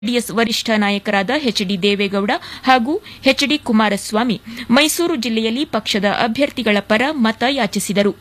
JDS ವರಿಷ್ಠ ನಾಯಕರಾದ H D Deve Gowda ಹಾಗೂ ಎಚ್ ಡಿ ಕುಮಾರಸ್ವಾಮಿ ಮೈಸೂರು ಜಿಲ್ಲೆಯಲ್ಲಿ ಪಕ್ಷದ ಅಭ್ಯರ್ಥಿಗಳ ಪರ ಮತ ಯಾಚಿಸಿದರು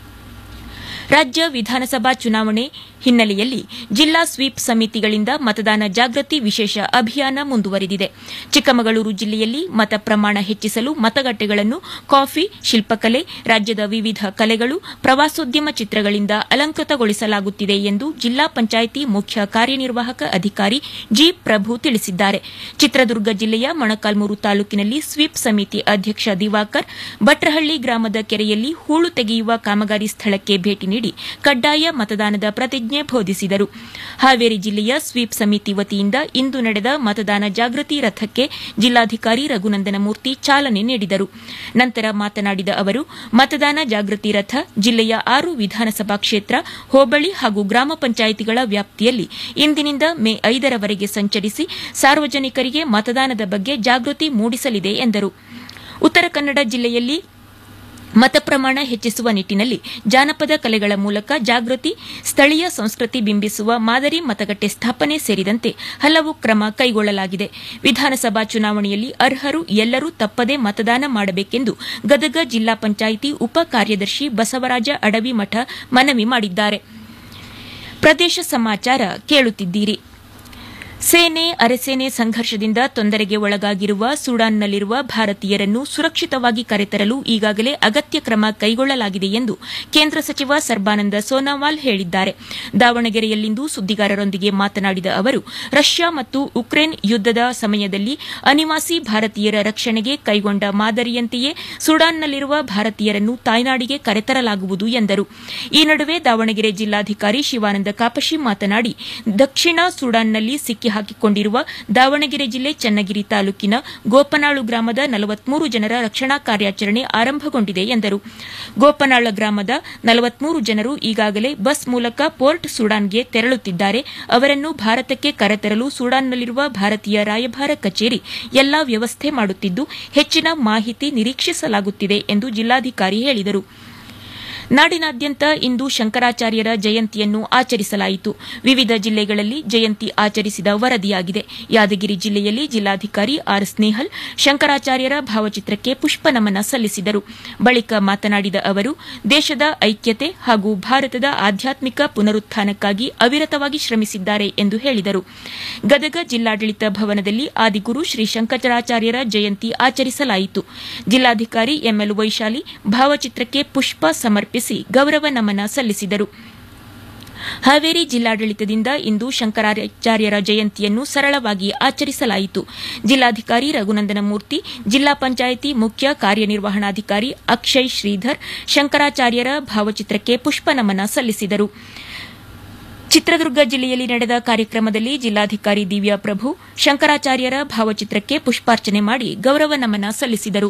ರಾಜ್ಯ ವಿಧಾನಸಭಾ ಚುನಾವಣೆ ಹಿನ್ನೆಲೆಯಲ್ಲಿ ಜಿಲ್ಲಾ ಸ್ವೀಪ್ ಸಮಿತಿಗಳಿಂದ ಮತದಾನ ಜಾಗೃತಿ ವಿಶೇಷ ಅಭಿಯಾನ ಮುಂದುವರೆದಿದೆ ಚಿಕ್ಕಮಗಳೂರು ಜಿಲ್ಲೆಯಲ್ಲಿ ಮತ ಪ್ರಮಾಣ ಹೆಚ್ಚಿಸಲು ಮತಗಟ್ಟೆಗಳನ್ನು ಕಾಫಿ ಶಿಲ್ಪಕಲೆ ರಾಜ್ಯದ ವಿವಿಧ ಕಲೆಗಳು ಪ್ರವಾಸೋದ್ಯಮ ಚಿತ್ರಗಳಿಂದ ಅಲಂಕೃತಗೊಳಿಸಲಾಗುತ್ತಿದೆ ಎಂದು ಜಿಲ್ಲಾ ಪಂಚಾಯಿತಿ ಮುಖ್ಯ ಕಾರ್ಯನಿರ್ವಾಹಕ ಅಧಿಕಾರಿ ಜಿ ಪ್ರಭು ತಿಳಿಸಿದ್ದಾರೆ ಚಿತ್ರದುರ್ಗ ಜಿಲ್ಲೆಯ ಮೊಣಕಾಲ್ಮೂರು ತಾಲೂಕಿನಲ್ಲಿ ಸ್ವೀಪ್ ಸಮಿತಿ ಅಧ್ಯಕ್ಷ ದಿವಾಕರ್ ಭಟ್ರಹಳ್ಳಿ ಗ್ರಾಮದ ಕೆರೆಯಲ್ಲಿ ಹೂಳು ತೆಗೆಯುವ ಕಾಮಗಾರಿ ಸ್ಥಳಕ್ಕೆ ಭೇಟಿ ನೀಡಿ ಕಡ್ಡಾಯ ಮತದಾನದ ಪ್ರತಿಜ್ಞೆ ಬೋಧಿಸಿದರು ಹಾವೇರಿ ಜಿಲ್ಲೆಯ ಸ್ವೀಪ್ ಸಮಿತಿ ವತಿಯಿಂದ ಇಂದು ನಡೆದ ಮತದಾನ ಜಾಗೃತಿ ರಥಕ್ಕೆ ಜಿಲ್ಲಾಧಿಕಾರಿ ರಘುನಂದನ ಮೂರ್ತಿ ಚಾಲನೆ ನೀಡಿದರು ನಂತರ ಮಾತನಾಡಿದ ಅವರು ಮತದಾನ ಜಾಗೃತಿ ರಥ ಜಿಲ್ಲೆಯ ಆರು ವಿಧಾನಸಭಾ ಕ್ಷೇತ್ರ ಹೋಬಳಿ ಹಾಗೂ ಗ್ರಾಮ ಪಂಚಾಯಿತಿಗಳ ವ್ಯಾಪ್ತಿಯಲ್ಲಿ ಇಂದಿನಿಂದ ಮೇ ಐದರವರೆಗೆ ಸಂಚರಿಸಿ ಸಾರ್ವಜನಿಕರಿಗೆ ಮತದಾನದ ಬಗ್ಗೆ ಜಾಗೃತಿ ಮೂಡಿಸಲಿದೆ ಎಂದರು ಉತ್ತರ ಕನ್ನಡ ಜಿಲ್ಲೆಯಲ್ಲಿ ಮತ ಪ್ರಮಾಣ ಹೆಚ್ಚಿಸುವ ನಿಟ್ಟಿನಲ್ಲಿ ಜಾನಪದ ಕಲೆಗಳ ಮೂಲಕ ಜಾಗೃತಿ ಸ್ಥಳೀಯ ಸಂಸ್ಕೃತಿ ಬಿಂಬಿಸುವ ಮಾದರಿ ಮತಗಟ್ಟೆ ಸ್ಥಾಪನೆ ಸೇರಿದಂತೆ ಹಲವು ಕ್ರಮ ಕೈಗೊಳ್ಳಲಾಗಿದೆ ವಿಧಾನಸಭಾ ಚುನಾವಣೆಯಲ್ಲಿ ಅರ್ಹರು ಎಲ್ಲರೂ ತಪ್ಪದೇ ಮತದಾನ ಮಾಡಬೇಕೆಂದು ಗದಗ ಜಿಲ್ಲಾ ಪಂಚಾಯಿತಿ ಉಪ ಕಾರ್ಯದರ್ಶಿ ಬಸವರಾಜ ಅಡವಿಮಠ ಮನವಿ ಮಾಡಿದ್ದಾರೆ ಪ್ರದೇಶ ಸಮಾಚಾರ ಕೇಳುತ್ತಿದ್ದೀರಿ ಸೇನೆ ಅರೆಸೇನೆ ಸಂಘರ್ಷದಿಂದ ತೊಂದರೆಗೆ ಒಳಗಾಗಿರುವ ಸುಡಾನ್ನಲ್ಲಿರುವ ಭಾರತೀಯರನ್ನು ಸುರಕ್ಷಿತವಾಗಿ ಕರೆತರಲು ಈಗಾಗಲೇ ಅಗತ್ಯ ಕ್ರಮ ಕೈಗೊಳ್ಳಲಾಗಿದೆ ಎಂದು ಕೇಂದ್ರ ಸಚಿವ ಸರ್ಬಾನಂದ ಸೋನೋವಾಲ್ ಹೇಳಿದ್ದಾರೆ ದಾವಣಗೆರೆಯಲ್ಲಿಂದು ಸುದ್ದಿಗಾರರೊಂದಿಗೆ ಮಾತನಾಡಿದ ಅವರು ರಷ್ಯಾ ಮತ್ತು ಉಕ್ರೇನ್ ಯುದ್ದದ ಸಮಯದಲ್ಲಿ ಅನಿವಾಸಿ ಭಾರತೀಯರ ರಕ್ಷಣೆಗೆ ಕೈಗೊಂಡ ಮಾದರಿಯಂತೆಯೇ ಸುಡಾನ್ನಲ್ಲಿರುವ ಭಾರತೀಯರನ್ನು ತಾಯ್ನಾಡಿಗೆ ಕರೆತರಲಾಗುವುದು ಎಂದರು ಈ ನಡುವೆ ದಾವಣಗೆರೆ ಜಿಲ್ಲಾಧಿಕಾರಿ ಶಿವಾನಂದ ಕಾಪಶಿ ಮಾತನಾಡಿ ದಕ್ಷಿಣ ಸುಡಾನ್ನಲ್ಲಿ ಸಿಕ್ಕಿ ಹಾಕಿಕೊಂಡಿರುವ ದಾವಣಗೆರೆ ಜಿಲ್ಲೆ ಚನ್ನಗಿರಿ ತಾಲೂಕಿನ ಗೋಪನಾಳು ಗ್ರಾಮದ ನಲವತ್ಮೂರು ಜನರ ರಕ್ಷಣಾ ಕಾರ್ಯಾಚರಣೆ ಆರಂಭಗೊಂಡಿದೆ ಎಂದರು ಗೋಪನಾಳ ಗ್ರಾಮದ ನಲವತ್ಮೂರು ಜನರು ಈಗಾಗಲೇ ಬಸ್ ಮೂಲಕ ಪೋರ್ಟ್ ಸುಡಾನ್ಗೆ ತೆರಳುತ್ತಿದ್ದಾರೆ ಅವರನ್ನು ಭಾರತಕ್ಕೆ ಕರೆತರಲು ಸುಡಾನ್ನಲ್ಲಿರುವ ಭಾರತೀಯ ರಾಯಭಾರ ಕಚೇರಿ ಎಲ್ಲಾ ವ್ಯವಸ್ಥೆ ಮಾಡುತ್ತಿದ್ದು ಹೆಚ್ಚಿನ ಮಾಹಿತಿ ನಿರೀಕ್ಷಿಸಲಾಗುತ್ತಿದೆ ಎಂದು ಜಿಲ್ಲಾಧಿಕಾರಿ ಹೇಳಿದರು ನಾಡಿನಾದ್ಯಂತ ಇಂದು ಶಂಕರಾಚಾರ್ಯರ ಜಯಂತಿಯನ್ನು ಆಚರಿಸಲಾಯಿತು ವಿವಿಧ ಜಿಲ್ಲೆಗಳಲ್ಲಿ ಜಯಂತಿ ಆಚರಿಸಿದ ವರದಿಯಾಗಿದೆ ಯಾದಗಿರಿ ಜಿಲ್ಲೆಯಲ್ಲಿ ಜಿಲ್ಲಾಧಿಕಾರಿ ಆರ್ ಸ್ನೇಹಲ್ ಶಂಕರಾಚಾರ್ಯರ ಭಾವಚಿತ್ರಕ್ಕೆ ಪುಷ್ಪ ನಮನ ಸಲ್ಲಿಸಿದರು ಬಳಿಕ ಮಾತನಾಡಿದ ಅವರು ದೇಶದ ಐಕ್ಯತೆ ಹಾಗೂ ಭಾರತದ ಆಧ್ಯಾತ್ಮಿಕ ಪುನರುತ್ಥಾನಕ್ಕಾಗಿ ಅವಿರತವಾಗಿ ಶ್ರಮಿಸಿದ್ದಾರೆ ಎಂದು ಹೇಳಿದರು ಗದಗ ಜಿಲ್ಲಾಡಳಿತ ಭವನದಲ್ಲಿ ಆದಿಗುರು ಶ್ರೀ ಶಂಕರಾಚಾರ್ಯರ ಜಯಂತಿ ಆಚರಿಸಲಾಯಿತು ಜಿಲ್ಲಾಧಿಕಾರಿ ಎಂಎಲ್ ವೈಶಾಲಿ ಭಾವಚಿತ್ರಕ್ಕೆ ಪುಷ್ಪ ಸಮರ್ಪಿಸಿ ಗೌರವ ನಮನ ಸಲ್ಲಿಸಿದರು ಹಾವೇರಿ ಜಿಲ್ಲಾಡಳಿತದಿಂದ ಇಂದು ಶಂಕರಾಚಾರ್ಯರ ಜಯಂತಿಯನ್ನು ಸರಳವಾಗಿ ಆಚರಿಸಲಾಯಿತು ಜಿಲ್ಲಾಧಿಕಾರಿ ರಘುನಂದನ ಮೂರ್ತಿ ಜಿಲ್ಲಾ ಪಂಚಾಯಿತಿ ಮುಖ್ಯ ಕಾರ್ಯನಿರ್ವಹಣಾಧಿಕಾರಿ ಅಕ್ಷಯ್ ಶ್ರೀಧರ್ ಶಂಕರಾಚಾರ್ಯರ ಭಾವಚಿತ್ರಕ್ಕೆ ಪುಷ್ಪ ನಮನ ಸಲ್ಲಿಸಿದರು ಚಿತ್ರದುರ್ಗ ಜಿಲ್ಲೆಯಲ್ಲಿ ನಡೆದ ಕಾರ್ಯಕ್ರಮದಲ್ಲಿ ಜಿಲ್ಲಾಧಿಕಾರಿ ದಿವ್ಯಾ ಪ್ರಭು ಶಂಕರಾಚಾರ್ಯರ ಭಾವಚಿತ್ರಕ್ಕೆ ಪುಷ್ಪಾರ್ಚನೆ ಮಾಡಿ ಗೌರವ ನಮನ ಸಲ್ಲಿಸಿದರು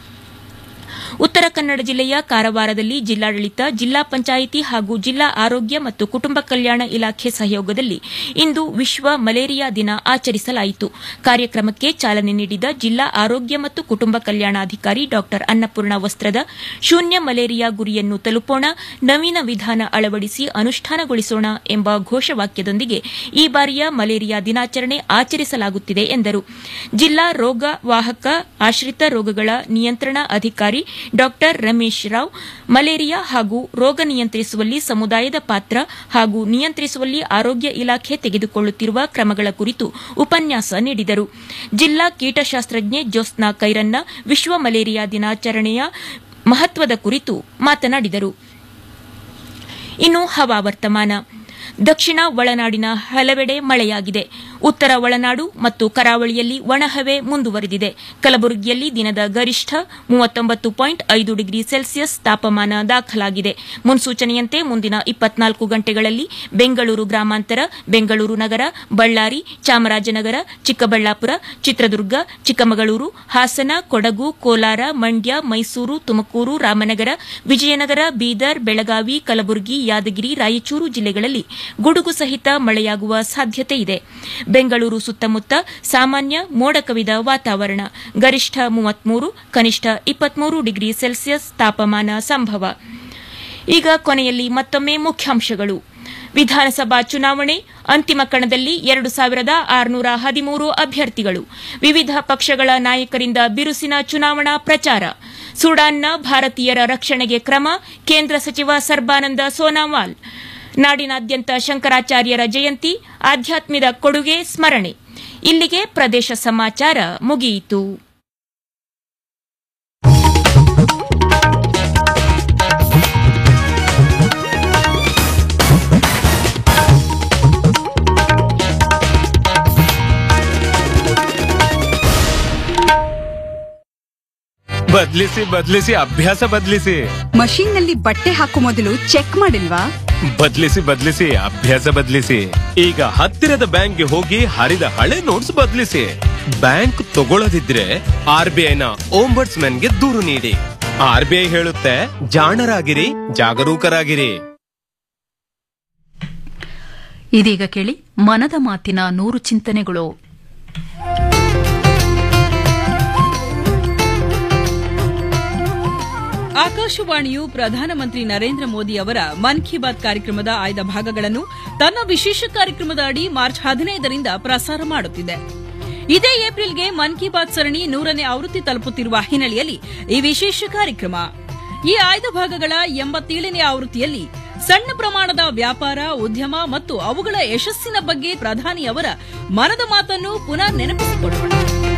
ಉತ್ತರ ಕನ್ನಡ ಜಿಲ್ಲೆಯ ಕಾರವಾರದಲ್ಲಿ ಜಿಲ್ಲಾಡಳಿತ ಜಿಲ್ಲಾ ಪಂಚಾಯಿತಿ ಹಾಗೂ ಜಿಲ್ಲಾ ಆರೋಗ್ಯ ಮತ್ತು ಕುಟುಂಬ ಕಲ್ಯಾಣ ಇಲಾಖೆ ಸಹಯೋಗದಲ್ಲಿ ಇಂದು ವಿಶ್ವ ಮಲೇರಿಯಾ ದಿನ ಆಚರಿಸಲಾಯಿತು ಕಾರ್ಯಕ್ರಮಕ್ಕೆ ಚಾಲನೆ ನೀಡಿದ ಜಿಲ್ಲಾ ಆರೋಗ್ಯ ಮತ್ತು ಕುಟುಂಬ ಕಲ್ಯಾಣಾಧಿಕಾರಿ ಡಾ ಅನ್ನಪೂರ್ಣ ವಸ್ತ್ರದ ಶೂನ್ಯ ಮಲೇರಿಯಾ ಗುರಿಯನ್ನು ತಲುಪೋಣ ನವೀನ ವಿಧಾನ ಅಳವಡಿಸಿ ಅನುಷ್ಠಾನಗೊಳಿಸೋಣ ಎಂಬ ಘೋಷವಾಕ್ಯದೊಂದಿಗೆ ಈ ಬಾರಿಯ ಮಲೇರಿಯಾ ದಿನಾಚರಣೆ ಆಚರಿಸಲಾಗುತ್ತಿದೆ ಎಂದರು ಜಿಲ್ಲಾ ರೋಗ ವಾಹಕ ಆಶ್ರಿತ ರೋಗಗಳ ನಿಯಂತ್ರಣ ಅಧಿಕಾರಿ ಡಾ ರಮೇಶ್ ರಾವ್ ಮಲೇರಿಯಾ ಹಾಗೂ ರೋಗ ನಿಯಂತ್ರಿಸುವಲ್ಲಿ ಸಮುದಾಯದ ಪಾತ್ರ ಹಾಗೂ ನಿಯಂತ್ರಿಸುವಲ್ಲಿ ಆರೋಗ್ಯ ಇಲಾಖೆ ತೆಗೆದುಕೊಳ್ಳುತ್ತಿರುವ ಕ್ರಮಗಳ ಕುರಿತು ಉಪನ್ಯಾಸ ನೀಡಿದರು ಜಿಲ್ಲಾ ಕೀಟಶಾಸ್ತ್ರಜ್ಞೆ ಜ್ಯೋತ್ಸ್ನಾ ಕೈರನ್ನ ವಿಶ್ವ ಮಲೇರಿಯಾ ದಿನಾಚರಣೆಯ ಮಹತ್ವದ ಕುರಿತು ಮಾತನಾಡಿದರು ಇನ್ನು ಹವಾವರ್ತಮಾನ ದಕ್ಷಿಣ ಒಳನಾಡಿನ ಹಲವೆಡೆ ಮಳೆಯಾಗಿದೆ ಉತ್ತರ ಒಳನಾಡು ಮತ್ತು ಕರಾವಳಿಯಲ್ಲಿ ಒಣಹವೆ ಮುಂದುವರೆದಿದೆ ಕಲಬುರಗಿಯಲ್ಲಿ ದಿನದ ಗರಿಷ್ಠ ಮೂವತ್ತೊಂಬತ್ತು ಪಾಯಿಂಟ್ ಐದು ಡಿಗ್ರಿ ಸೆಲ್ಸಿಯಸ್ ತಾಪಮಾನ ದಾಖಲಾಗಿದೆ ಮುನ್ಸೂಚನೆಯಂತೆ ಮುಂದಿನ ಇಪ್ಪತ್ನಾಲ್ಕು ಗಂಟೆಗಳಲ್ಲಿ ಬೆಂಗಳೂರು ಗ್ರಾಮಾಂತರ ಬೆಂಗಳೂರು ನಗರ ಬಳ್ಳಾರಿ ಚಾಮರಾಜನಗರ ಚಿಕ್ಕಬಳ್ಳಾಪುರ ಚಿತ್ರದುರ್ಗ ಚಿಕ್ಕಮಗಳೂರು ಹಾಸನ ಕೊಡಗು ಕೋಲಾರ ಮಂಡ್ಯ ಮೈಸೂರು ತುಮಕೂರು ರಾಮನಗರ ವಿಜಯನಗರ ಬೀದರ್ ಬೆಳಗಾವಿ ಕಲಬುರಗಿ ಯಾದಗಿರಿ ರಾಯಚೂರು ಜಿಲ್ಲೆಗಳಲ್ಲಿ ಗುಡುಗು ಸಹಿತ ಮಳೆಯಾಗುವ ಸಾಧ್ಯತೆ ಇದೆ ಬೆಂಗಳೂರು ಸುತ್ತಮುತ್ತ ಸಾಮಾನ್ಯ ಮೋಡ ಕವಿದ ವಾತಾವರಣ ಗರಿಷ್ಠ ಮೂವತ್ಮೂರು ಕನಿಷ್ಠ ಇಪ್ಪತ್ಮೂರು ಡಿಗ್ರಿ ಸೆಲ್ಸಿಯಸ್ ತಾಪಮಾನ ಸಂಭವ ಈಗ ಕೊನೆಯಲ್ಲಿ ಮತ್ತೊಮ್ಮೆ ಮುಖ್ಯಾಂಶಗಳು ವಿಧಾನಸಭಾ ಚುನಾವಣೆ ಅಂತಿಮ ಕಣದಲ್ಲಿ ಎರಡು ಸಾವಿರದ ಆರುನೂರ ಹದಿಮೂರು ಅಭ್ಯರ್ಥಿಗಳು ವಿವಿಧ ಪಕ್ಷಗಳ ನಾಯಕರಿಂದ ಬಿರುಸಿನ ಚುನಾವಣಾ ಪ್ರಚಾರ ಸುಡಾನ್ನ ಭಾರತೀಯರ ರಕ್ಷಣೆಗೆ ಕ್ರಮ ಕೇಂದ್ರ ಸಚಿವ ಸರ್ಬಾನಂದ ಸೋನಾವಾಲ್ ನಾಡಿನಾದ್ಯಂತ ಶಂಕರಾಚಾರ್ಯರ ಜಯಂತಿ ಆಧ್ಯಾತ್ಮದ ಕೊಡುಗೆ ಸ್ಮರಣೆ ಇಲ್ಲಿಗೆ ಪ್ರದೇಶ ಸಮಾಚಾರ ಮುಗಿಯಿತು ಬದ್ಲಿಸಿ ಬದ್ಲಿಸಿ ಅಭ್ಯಾಸ ಬದ್ಲಿಸಿ ಮಷೀನ್ ನಲ್ಲಿ ಬಟ್ಟೆ ಹಾಕೋ ಮೊದಲು ಚೆಕ್ ಮಾಡಿಲ್ವಾ ಬದ್ಲಿಸಿ ಬದ್ಲಿಸಿ ಅಭ್ಯಾಸ ಬದ್ಲಿಸಿ ಈಗ ಹತ್ತಿರದ ಬ್ಯಾಂಕ್ಗೆ ಹೋಗಿ ಹರಿದ ಹಳೆ ನೋಟ್ಸ್ ಬದ್ಲಿಸಿ ಬ್ಯಾಂಕ್ ತಗೊಳ್ಳದಿದ್ರೆ ಆರ್ ಬಿ ಐನ ಓಂಬರ್ಟ್ಸ್ ಗೆ ದೂರು ನೀಡಿ ಆರ್ ಬಿ ಐ ಹೇಳುತ್ತೆ ಜಾಣರಾಗಿರಿ ಜಾಗರೂಕರಾಗಿರಿ ಇದೀಗ ಕೇಳಿ ಮನದ ಮಾತಿನ ನೂರು ಚಿಂತನೆಗಳು ಆಕಾಶವಾಣಿಯು ಪ್ರಧಾನಮಂತ್ರಿ ನರೇಂದ್ರ ಮೋದಿ ಅವರ ಮನ್ ಕಿ ಬಾತ್ ಕಾರ್ಯಕ್ರಮದ ಆಯ್ದ ಭಾಗಗಳನ್ನು ತನ್ನ ವಿಶೇಷ ಕಾರ್ಯಕ್ರಮದ ಅಡಿ ಮಾರ್ಚ್ ಹದಿನೈದರಿಂದ ಪ್ರಸಾರ ಮಾಡುತ್ತಿದೆ ಇದೇ ಏಪ್ರಿಲ್ಗೆ ಮನ್ ಕಿ ಬಾತ್ ಸರಣಿ ನೂರನೇ ಆವೃತ್ತಿ ತಲುಪುತ್ತಿರುವ ಹಿನ್ನೆಲೆಯಲ್ಲಿ ಈ ವಿಶೇಷ ಕಾರ್ಯಕ್ರಮ ಈ ಆಯ್ದ ಭಾಗಗಳ ಎಂಬತ್ತೇಳನೇ ಆವೃತ್ತಿಯಲ್ಲಿ ಸಣ್ಣ ಪ್ರಮಾಣದ ವ್ಯಾಪಾರ ಉದ್ಯಮ ಮತ್ತು ಅವುಗಳ ಯಶಸ್ಸಿನ ಬಗ್ಗೆ ಪ್ರಧಾನಿ ಅವರ ಮನದ ಮಾತನ್ನು ಪುನಃ ನೆನಪಿಸಿಕೊಳ್ಳೋಣ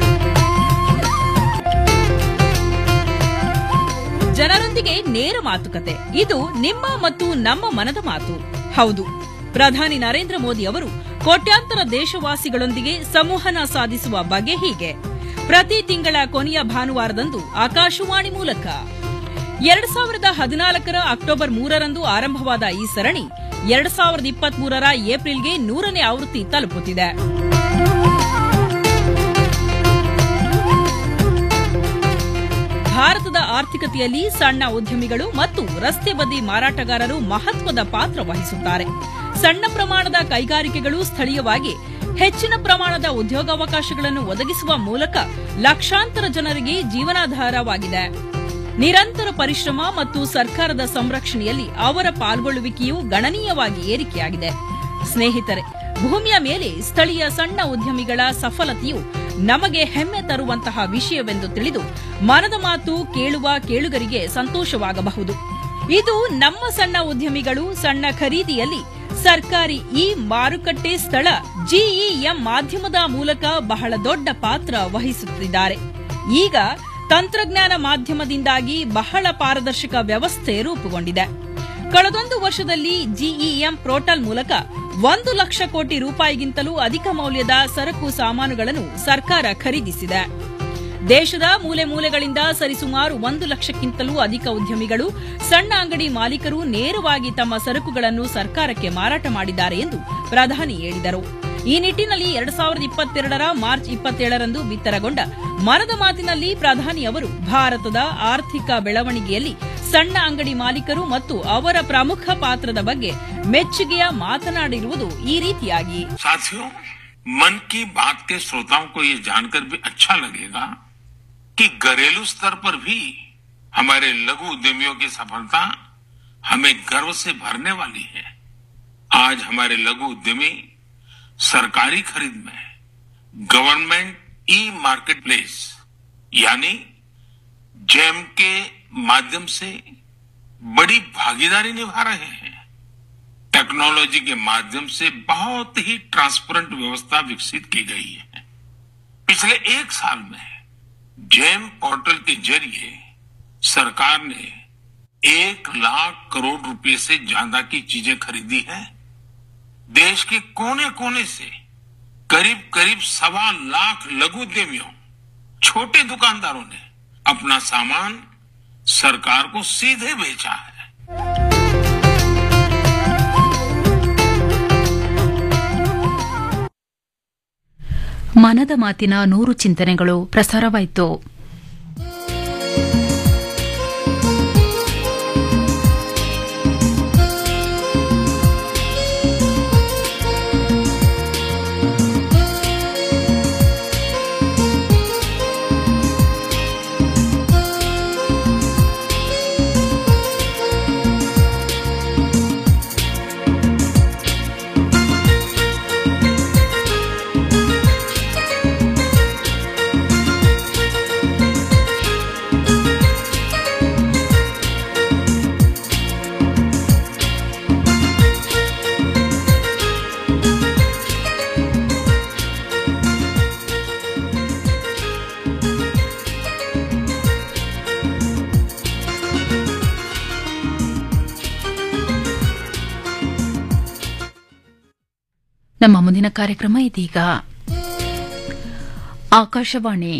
ಜನರೊಂದಿಗೆ ನೇರ ಮಾತುಕತೆ ಇದು ನಿಮ್ಮ ಮತ್ತು ನಮ್ಮ ಮನದ ಮಾತು ಹೌದು ಪ್ರಧಾನಿ ನರೇಂದ್ರ ಮೋದಿ ಅವರು ಕೋಟ್ಯಾಂತರ ದೇಶವಾಸಿಗಳೊಂದಿಗೆ ಸಂವಹನ ಸಾಧಿಸುವ ಬಗೆ ಹೀಗೆ ಪ್ರತಿ ತಿಂಗಳ ಕೊನೆಯ ಭಾನುವಾರದಂದು ಆಕಾಶವಾಣಿ ಮೂಲಕ ಎರಡ್ ಸಾವಿರದ ಹದಿನಾಲ್ಕರ ಅಕ್ಟೋಬರ್ ಮೂರರಂದು ಆರಂಭವಾದ ಈ ಸರಣಿ ಎರಡ್ ಸಾವಿರದ ಇಪ್ಪತ್ಮೂರರ ಏಪ್ರಿಲ್ಗೆ ನೂರನೇ ಆವೃತ್ತಿ ತಲುಪುತ್ತಿದೆ ಭಾರತದ ಆರ್ಥಿಕತೆಯಲ್ಲಿ ಸಣ್ಣ ಉದ್ಯಮಿಗಳು ಮತ್ತು ರಸ್ತೆ ಬದಿ ಮಾರಾಟಗಾರರು ಮಹತ್ವದ ಪಾತ್ರ ವಹಿಸುತ್ತಾರೆ ಸಣ್ಣ ಪ್ರಮಾಣದ ಕೈಗಾರಿಕೆಗಳು ಸ್ಥಳೀಯವಾಗಿ ಹೆಚ್ಚಿನ ಪ್ರಮಾಣದ ಉದ್ಯೋಗಾವಕಾಶಗಳನ್ನು ಒದಗಿಸುವ ಮೂಲಕ ಲಕ್ಷಾಂತರ ಜನರಿಗೆ ಜೀವನಾಧಾರವಾಗಿದೆ ನಿರಂತರ ಪರಿಶ್ರಮ ಮತ್ತು ಸರ್ಕಾರದ ಸಂರಕ್ಷಣೆಯಲ್ಲಿ ಅವರ ಪಾಲ್ಗೊಳ್ಳುವಿಕೆಯು ಗಣನೀಯವಾಗಿ ಏರಿಕೆಯಾಗಿದೆ ಸ್ನೇಹಿತರೆ ಭೂಮಿಯ ಮೇಲೆ ಸ್ಥಳೀಯ ಸಣ್ಣ ಉದ್ಯಮಿಗಳ ಸಫಲತೆಯು ನಮಗೆ ಹೆಮ್ಮೆ ತರುವಂತಹ ವಿಷಯವೆಂದು ತಿಳಿದು ಮನದ ಮಾತು ಕೇಳುವ ಕೇಳುಗರಿಗೆ ಸಂತೋಷವಾಗಬಹುದು ಇದು ನಮ್ಮ ಸಣ್ಣ ಉದ್ಯಮಿಗಳು ಸಣ್ಣ ಖರೀದಿಯಲ್ಲಿ ಸರ್ಕಾರಿ ಈ ಮಾರುಕಟ್ಟೆ ಸ್ಥಳ ಜಿಇಎಂ ಮಾಧ್ಯಮದ ಮೂಲಕ ಬಹಳ ದೊಡ್ಡ ಪಾತ್ರ ವಹಿಸುತ್ತಿದ್ದಾರೆ ಈಗ ತಂತ್ರಜ್ಞಾನ ಮಾಧ್ಯಮದಿಂದಾಗಿ ಬಹಳ ಪಾರದರ್ಶಕ ವ್ಯವಸ್ಥೆ ರೂಪುಗೊಂಡಿದೆ ಕಳೆದೊಂದು ವರ್ಷದಲ್ಲಿ ಜಿಇಎಂ ಪೋರ್ಟಲ್ ಮೂಲಕ ಒಂದು ಲಕ್ಷ ಕೋಟಿ ರೂಪಾಯಿಗಿಂತಲೂ ಅಧಿಕ ಮೌಲ್ಯದ ಸರಕು ಸಾಮಾನುಗಳನ್ನು ಸರ್ಕಾರ ಖರೀದಿಸಿದೆ ದೇಶದ ಮೂಲೆ ಮೂಲೆಗಳಿಂದ ಸರಿಸುಮಾರು ಒಂದು ಲಕ್ಷಕ್ಕಿಂತಲೂ ಅಧಿಕ ಉದ್ಯಮಿಗಳು ಸಣ್ಣ ಅಂಗಡಿ ಮಾಲೀಕರು ನೇರವಾಗಿ ತಮ್ಮ ಸರಕುಗಳನ್ನು ಸರ್ಕಾರಕ್ಕೆ ಮಾರಾಟ ಮಾಡಿದ್ದಾರೆ ಎಂದು ಪ್ರಧಾನಿ ಹೇಳಿದರು ಈ ನಿಟ್ಟಿನಲ್ಲಿ ಎರಡ್ ಸಾವಿರದ ಇಪ್ಪತ್ತೆರಡರ ಮಾರ್ಚ್ ಇಪ್ಪತ್ತೇಳರಂದು ಬಿತ್ತರಗೊಂಡ ಮನದ ಮಾತಿನಲ್ಲಿ ಪ್ರಧಾನಿ ಅವರು ಭಾರತದ ಆರ್ಥಿಕ ಬೆಳವಣಿಗೆಯಲ್ಲಿ ಸಣ್ಣ ಅಂಗಡಿ ಮಾಲೀಕರು ಮತ್ತು ಅವರ ಪ್ರಮುಖ ಪಾತ್ರದ ಬಗ್ಗೆ ಮೆಚ್ಚುಗೆಯ ಮಾತನಾಡಿರುವುದು ಈ ರೀತಿಯಾಗಿ साथियों मन की बात के श्रोताओं को ये जानकर भी अच्छा लगेगा कि घरेलू स्तर पर भी हमारे लघु उद्यमियों की सफलता हमें गर्व से भरने वाली है आज हमारे लघु उद्यमी सरकारी खरीद में गवर्नमेंट ई मार्केट प्लेस यानी जेम के माध्यम से बड़ी भागीदारी निभा रहे हैं टेक्नोलॉजी के माध्यम से बहुत ही ट्रांसपेरेंट व्यवस्था विकसित की गई है पिछले एक साल में जेम पोर्टल के जरिए सरकार ने एक लाख करोड़ रुपए से ज्यादा की चीजें खरीदी है देश के कोने कोने से करीब करीब सवा लाख लघु उद्यमियों छोटे दुकानदारों ने अपना सामान सरकार को सीधे बेचा है ಮನದ ಮಾತಿನ ನೂರು ಚಿಂತನೆಗಳು ಪ್ರಸಾರವಾಯಿತು ನಮ್ಮ ಮುಂದಿನ ಕಾರ್ಯಕ್ರಮ ಇದೀಗ ಆಕಾಶವಾಣಿ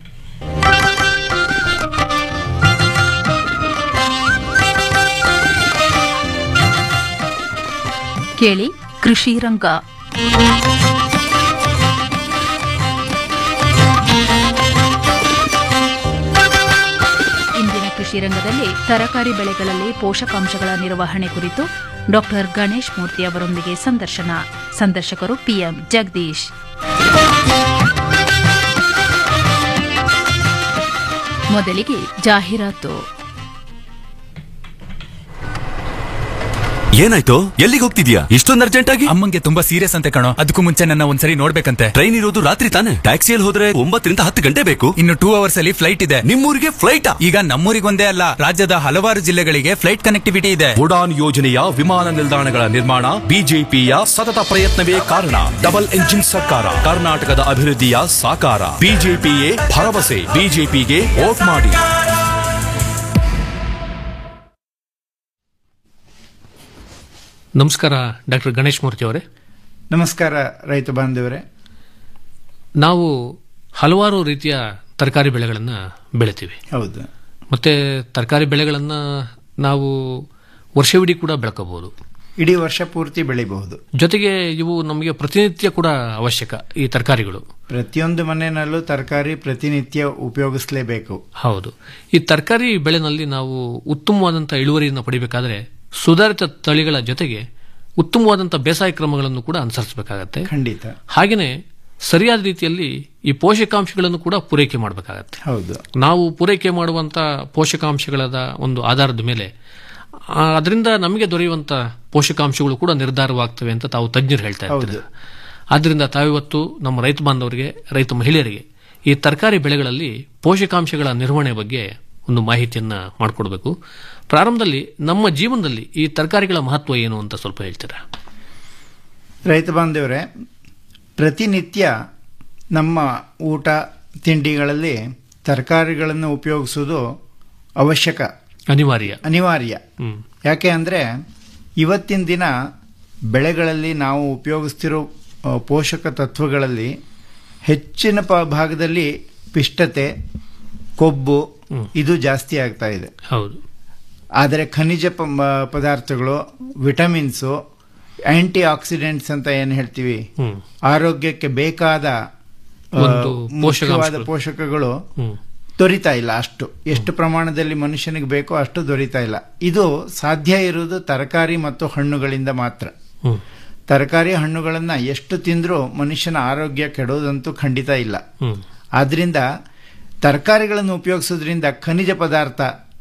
ಕೇಳಿ ಕೃಷಿ ರಂಗ ಇಂದಿನ ಕೃಷಿ ರಂಗದಲ್ಲಿ ತರಕಾರಿ ಬೆಳೆಗಳಲ್ಲಿ ಪೋಷಕಾಂಶಗಳ ನಿರ್ವಹಣೆ ಕುರಿತು ಡಾಕ್ಟರ್ ಗಣೇಶ್ ಮೂರ್ತಿ ಅವರೊಂದಿಗೆ ಸಂದರ್ಶನ ಸಂದರ್ಶಕರು ಪಿಎಂ ಜಗದೀಶ್ ಮೊದಲಿಗೆ ಜಾಹೀರಾತು ಏನಾಯ್ತು ಎಲ್ಲಿಗೆ ಹೋಗ್ತಿದ್ಯಾ ಇಷ್ಟೊಂದು ಅರ್ಜೆಂಟ್ ಆಗಿ ಅಮ್ಮಂಗೆ ತುಂಬಾ ಸೀರಿಯಸ್ ಅಂತೆ ಕಣೋ ಅದಕ್ಕೂ ಮುಂಚೆ ನನ್ನ ಒಂದ್ಸರಿ ನೋಡ್ಬೇಕಂತೆ ಟ್ರೈನ್ ಇರೋದು ರಾತ್ರಿ ತಾನೆ ಟ್ಯಾಕ್ಸಿಯಲ್ಲಿ ಹೋದ್ರೆ ಒಂಬತ್ತರಿಂದ ಹತ್ತು ಗಂಟೆ ಬೇಕು ಇನ್ನು ಟೂ ಅವರ್ಸ್ ಅಲ್ಲಿ ಫ್ಲೈಟ್ ಇದೆ ನಿಮ್ಮೂರಿಗೆ ಫ್ಲೈಟ್ ಈಗ ನಮ್ಮೂರಿಗೊಂದೇ ಅಲ್ಲ ರಾಜ್ಯದ ಹಲವಾರು ಜಿಲ್ಲೆಗಳಿಗೆ ಫ್ಲೈಟ್ ಕನೆಕ್ಟಿವಿಟಿ ಇದೆ ಉಡಾನ್ ಯೋಜನೆಯ ವಿಮಾನ ನಿಲ್ದಾಣಗಳ ನಿರ್ಮಾಣ ಬಿಜೆಪಿಯ ಸತತ ಪ್ರಯತ್ನವೇ ಕಾರಣ ಡಬಲ್ ಎಂಜಿನ್ ಸರ್ಕಾರ ಕರ್ನಾಟಕದ ಅಭಿವೃದ್ಧಿಯ ಸಾಕಾರ ಬಿಜೆಪಿಯೇ ಭರವಸೆ ಬಿಜೆಪಿಗೆ ವೋಟ್ ಮಾಡಿ ನಮಸ್ಕಾರ ಡಾಕ್ಟರ್ ಗಣೇಶ್ ಮೂರ್ತಿ ಅವರೇ ನಮಸ್ಕಾರ ರೈತ ಬಾಂಧವರೇ ನಾವು ಹಲವಾರು ರೀತಿಯ ತರಕಾರಿ ಬೆಳೆಗಳನ್ನು ಬೆಳಿತೀವಿ ಹೌದು ಮತ್ತೆ ತರಕಾರಿ ಬೆಳೆಗಳನ್ನು ನಾವು ವರ್ಷವಿಡೀ ಕೂಡ ಬೆಳ್ಕೋಬಹುದು ಇಡೀ ವರ್ಷ ಪೂರ್ತಿ ಬೆಳಿಬಹುದು ಜೊತೆಗೆ ಇವು ನಮಗೆ ಪ್ರತಿನಿತ್ಯ ಕೂಡ ಅವಶ್ಯಕ ಈ ತರಕಾರಿಗಳು ಪ್ರತಿಯೊಂದು ಮನೆಯಲ್ಲೂ ತರಕಾರಿ ಪ್ರತಿನಿತ್ಯ ಉಪಯೋಗಿಸಲೇಬೇಕು ಹೌದು ಈ ತರಕಾರಿ ಬೆಳೆನಲ್ಲಿ ನಾವು ಉತ್ತಮವಾದಂಥ ಇಳುವರಿಯನ್ನು ಪಡಿಬೇಕಾದ್ರೆ ಸುಧಾರಿತ ತಳಿಗಳ ಜೊತೆಗೆ ಉತ್ತಮವಾದಂಥ ಬೇಸಾಯ ಕ್ರಮಗಳನ್ನು ಕೂಡ ಅನುಸರಿಸಬೇಕಾಗತ್ತೆ ಖಂಡಿತ ಹಾಗೆಯೇ ಸರಿಯಾದ ರೀತಿಯಲ್ಲಿ ಈ ಪೋಷಕಾಂಶಗಳನ್ನು ಕೂಡ ಪೂರೈಕೆ ಮಾಡಬೇಕಾಗತ್ತೆ ಹೌದು ನಾವು ಪೂರೈಕೆ ಮಾಡುವಂತ ಪೋಷಕಾಂಶಗಳ ಒಂದು ಆಧಾರದ ಮೇಲೆ ಆ, ಅದರಿಂದ ನಮಗೆ ದೊರೆಯುವಂತ ಪೋಷಕಾಂಶಗಳು ಕೂಡ ನಿರ್ಧಾರವಾಗ್ತವೆ ಅಂತ ತಾವು ತಜ್ಞರು ಹೇಳ್ತಾ ಇದ್ದಾರೆ ಆದ್ರಿಂದ ತಾವಿವತ್ತು ನಮ್ಮ ರೈತ ಬಾಂಧವರಿಗೆ ರೈತ ಮಹಿಳೆಯರಿಗೆ ಈ ತರಕಾರಿ ಬೆಳೆಗಳಲ್ಲಿ ಪೋಷಕಾಂಶಗಳ ನಿರ್ವಹಣೆ ಬಗ್ಗೆ ಒಂದು ಮಾಹಿತಿಯನ್ನ ಮಾಡಿಕೊಡ್ಬೇಕು ಪ್ರಾರಂಭದಲ್ಲಿ ನಮ್ಮ ಜೀವನದಲ್ಲಿ ಈ ತರಕಾರಿಗಳ ಮಹತ್ವ ಏನು ಅಂತ ಸ್ವಲ್ಪ ಹೇಳ್ತೀರಾ ರೈತ ಬಾಂಧವರೇ ಪ್ರತಿನಿತ್ಯ ನಮ್ಮ ಊಟ ತಿಂಡಿಗಳಲ್ಲಿ ತರಕಾರಿಗಳನ್ನು ಉಪಯೋಗಿಸುವುದು ಅವಶ್ಯಕ ಅನಿವಾರ್ಯ ಅನಿವಾರ್ಯ ಹ್ಮ್ ಯಾಕೆ ಅಂದರೆ ಇವತ್ತಿನ ದಿನ ಬೆಳೆಗಳಲ್ಲಿ ನಾವು ಉಪಯೋಗಿಸ್ತಿರೋ ಆ, ಪೋಷಕ ತತ್ವಗಳಲ್ಲಿ ಹೆಚ್ಚಿನ ಪ ಭಾಗದಲ್ಲಿ ಪಿಷ್ಟತೆ ಕೊಬ್ಬು ಇದು ಜಾಸ್ತಿ ಆಗ್ತಾ ಇದೆ ಹೌದು ಆದರೆ ಖನಿಜ ಪ- ಮ- ಪದಾರ್ಥಗಳು ವಿಟಮಿನ್ಸು ಆಂಟಿ ಆಕ್ಸಿಡೆಂಟ್ಸ್ ಅಂತ ಏನು ಹೇಳ್ತೀವಿ ಹ್ಮ್ ಆರೋಗ್ಯಕ್ಕೆ ಬೇಕಾದ ಆ, ಒಂದು ಮುಖ್ಯವಾದ ಪೋಷಕಾಂಶಗಳು. ಪೋಷಕಗಳು ಹ್ಮ್ ದೊರೀತಾ ಇಲ್ಲ ಅಷ್ಟು ಎಷ್ಟು ಪ್ರಮಾಣದಲ್ಲಿ ಮನುಷ್ಯನಿಗೆ ಬೇಕೋ ಅಷ್ಟು ದೊರೀತಾ ಇಲ್ಲ ಇದು ಸಾಧ್ಯ ಇರುವುದು ತರಕಾರಿ ಮತ್ತು ಹಣ್ಣುಗಳಿಂದ ಮಾತ್ರ ಹ್ಮ್ ತರಕಾರಿ ಹಣ್ಣುಗಳನ್ನ ಎಷ್ಟು ತಿಂದ್ರೂ ಮನುಷ್ಯನ ಆರೋಗ್ಯ ಕೆಡೋದಂತೂ ಖಂಡಿತ ಇಲ್ಲ ಹ್ಮ್ ಆದ್ರಿಂದ ತರಕಾರಿಗಳನ್ನು ಉಪಯೋಗಿಸೋದ್ರಿಂದ ಖನಿಜ ಪದಾರ್ಥ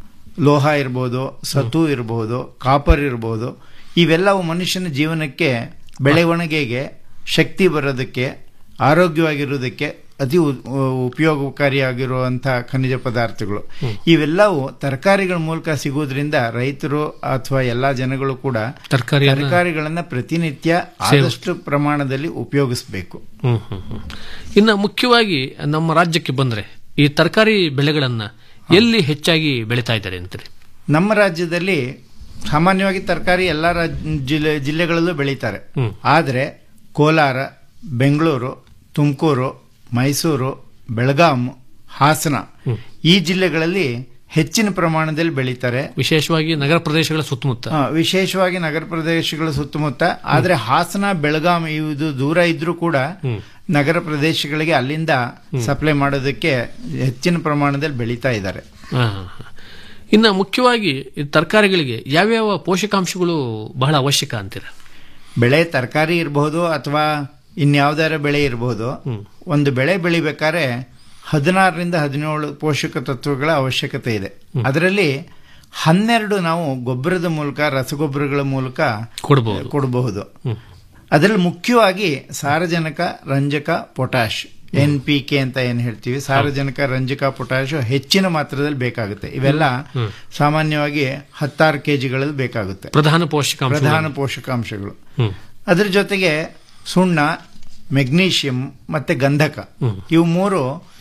ಲೋಹ ಇರ್ಬೋದು ಸತು ಇರ್ಬೋದು ಕಾಪರ್ ಇರ್ಬೋದು ಇವೆಲ್ಲವೂ ಮನುಷ್ಯನ ಜೀವನಕ್ಕೆ ಬೆಳವಣಿಗೆಗೆ ಶಕ್ತಿ ಬರೋದಕ್ಕೆ ಆರೋಗ್ಯವಾಗಿರೋದಕ್ಕೆ ಅತಿ ಉ- ಉಪಯೋಗಕಾರಿಯಾಗಿರುವಂತಹ ಖನಿಜ ಪದಾರ್ಥಗಳು ಇವೆಲ್ಲವೂ ತರಕಾರಿಗಳ ಮೂಲಕ ಸಿಗೋದ್ರಿಂದ ರೈತರು ಅಥವಾ ಎಲ್ಲಾ ಜನಗಳು ಕೂಡ ತರಕಾರಿಯನ್ನ ತರಕಾರಿಗಳನ್ನ ಪ್ರತಿನಿತ್ಯ ಆದಷ್ಟು ಪ್ರಮಾಣದಲ್ಲಿ ಉಪಯೋಗಿಸಬೇಕು ಹ್ಮ್ ಹ್ಮ್ ಹ್ಮ್. ಇನ್ನು ಮುಖ್ಯವಾಗಿ ನಮ್ಮ ರಾಜ್ಯಕ್ಕೆ ಬಂದ್ರೆ ಈ ತರಕಾರಿ ಬೆಳೆಗಳನ್ನ ಎಲ್ಲಿ ಹೆಚ್ಚಾಗಿ ಬೆಳೀತಾ ಇದ್ದಾರೆ ಅಂತೀರಿ ನಮ್ಮ ರಾಜ್ಯದಲ್ಲಿ ಸಾಮಾನ್ಯವಾಗಿ ತರಕಾರಿ ಎಲ್ಲ ರಾಜ್- ಜಿಲ್ಲೆ ಜಿಲ್ಲೆಗಳಲ್ಲೂ ಬೆಳೀತಾರೆ ಹ್ಮ್. ಆದರೆ ಕೋಲಾರ ಬೆಂಗಳೂರು ತುಮಕೂರು ಮೈಸೂರು ಬೆಳಗಾಂ ಹಾಸನ ಈ ಜಿಲ್ಲೆಗಳಲ್ಲಿ ಹೆಚ್ಚಿನ ಪ್ರಮಾಣದಲ್ಲಿ ಬೆಳೀತಾರೆ ವಿಶೇಷವಾಗಿ ನಗರ ಪ್ರದೇಶಗಳ ಸುತ್ತಮುತ್ತ ಆ, ವಿಶೇಷವಾಗಿ ನಗರ ಪ್ರದೇಶಗಳ ಸುತ್ತಮುತ್ತ ಆದರೆ ಹಾಸನ ಬೆಳಗಾಂ ಇದು ದೂರ ಇದ್ರೂ ಕೂಡ ನಗರ ಪ್ರದೇಶಗಳಿಗೆ ಅಲ್ಲಿಂದ ಸಪ್ಲೈ ಮಾಡೋದಕ್ಕೆ ಹೆಚ್ಚಿನ ಪ್ರಮಾಣದಲ್ಲಿ ಬೆಳೀತಾ ಇದ್ದಾರೆ ಹಾ, ಹಾ, ಹಾ. ಇನ್ನು ಮುಖ್ಯವಾಗಿ ಈ ತರಕಾರಿಗಳಿಗೆ ಯಾವ್ಯಾವ ಪೋಷಕಾಂಶಗಳು ಬಹಳ ಅವಶ್ಯಕ ಅಂತೀರ ಬೆಳೆ ತರಕಾರಿ ಇರಬಹುದು ಅಥವಾ ಇನ್ಯಾವ್ದಾರ ಬೆಳೆ ಇರಬಹುದು ಒಂದು ಬೆಳೆ ಬೆಳಿಬೇಕಾದ್ರೆ ಹದಿನಾರರಿಂದ ಹದಿನೇಳು ಪೋಷಕ ತತ್ವಗಳ ಅವಶ್ಯಕತೆ ಇದೆ ಅದರಲ್ಲಿ ಹನ್ನೆರಡು ನಾವು ಗೊಬ್ಬರದ ಮೂಲಕ ರಸಗೊಬ್ಬರಗಳ ಮೂಲಕ ಕೊಡಬಹುದು ಕೊಡಬಹುದು ಅದರಲ್ಲಿ ಮುಖ್ಯವಾಗಿ ಸಾರಜನಕ ರಂಜಕ ಪೊಟ್ಯಾಶ್ ಎನ್ ಪಿ ಕೆ ಅಂತ ಏನ್ ಹೇಳ್ತೀವಿ ಸಾರಜನಕ ರಂಜಕ ಪೊಟ್ಯಾಶ್ ಹೆಚ್ಚಿನ ಮಾತ್ರದಲ್ಲಿ ಬೇಕಾಗುತ್ತೆ ಇವೆಲ್ಲ ಸಾಮಾನ್ಯವಾಗಿ ಹತ್ತಾರು ಕೆಜಿಗಳಲ್ಲಿ ಬೇಕಾಗುತ್ತೆ ಪ್ರಧಾನ ಪೋಷಕಾಂಶ ಪ್ರಧಾನ ಪೋಷಕಾಂಶಗಳು ಹ್ಮ್ ಅದ್ರ ಜೊತೆಗೆ ಸುಣ್ಣ ಮೆಗ್ನೀಷಿಯಂ ಮತ್ತೆ ಗಂಧಕ ಇವು ಮೂರು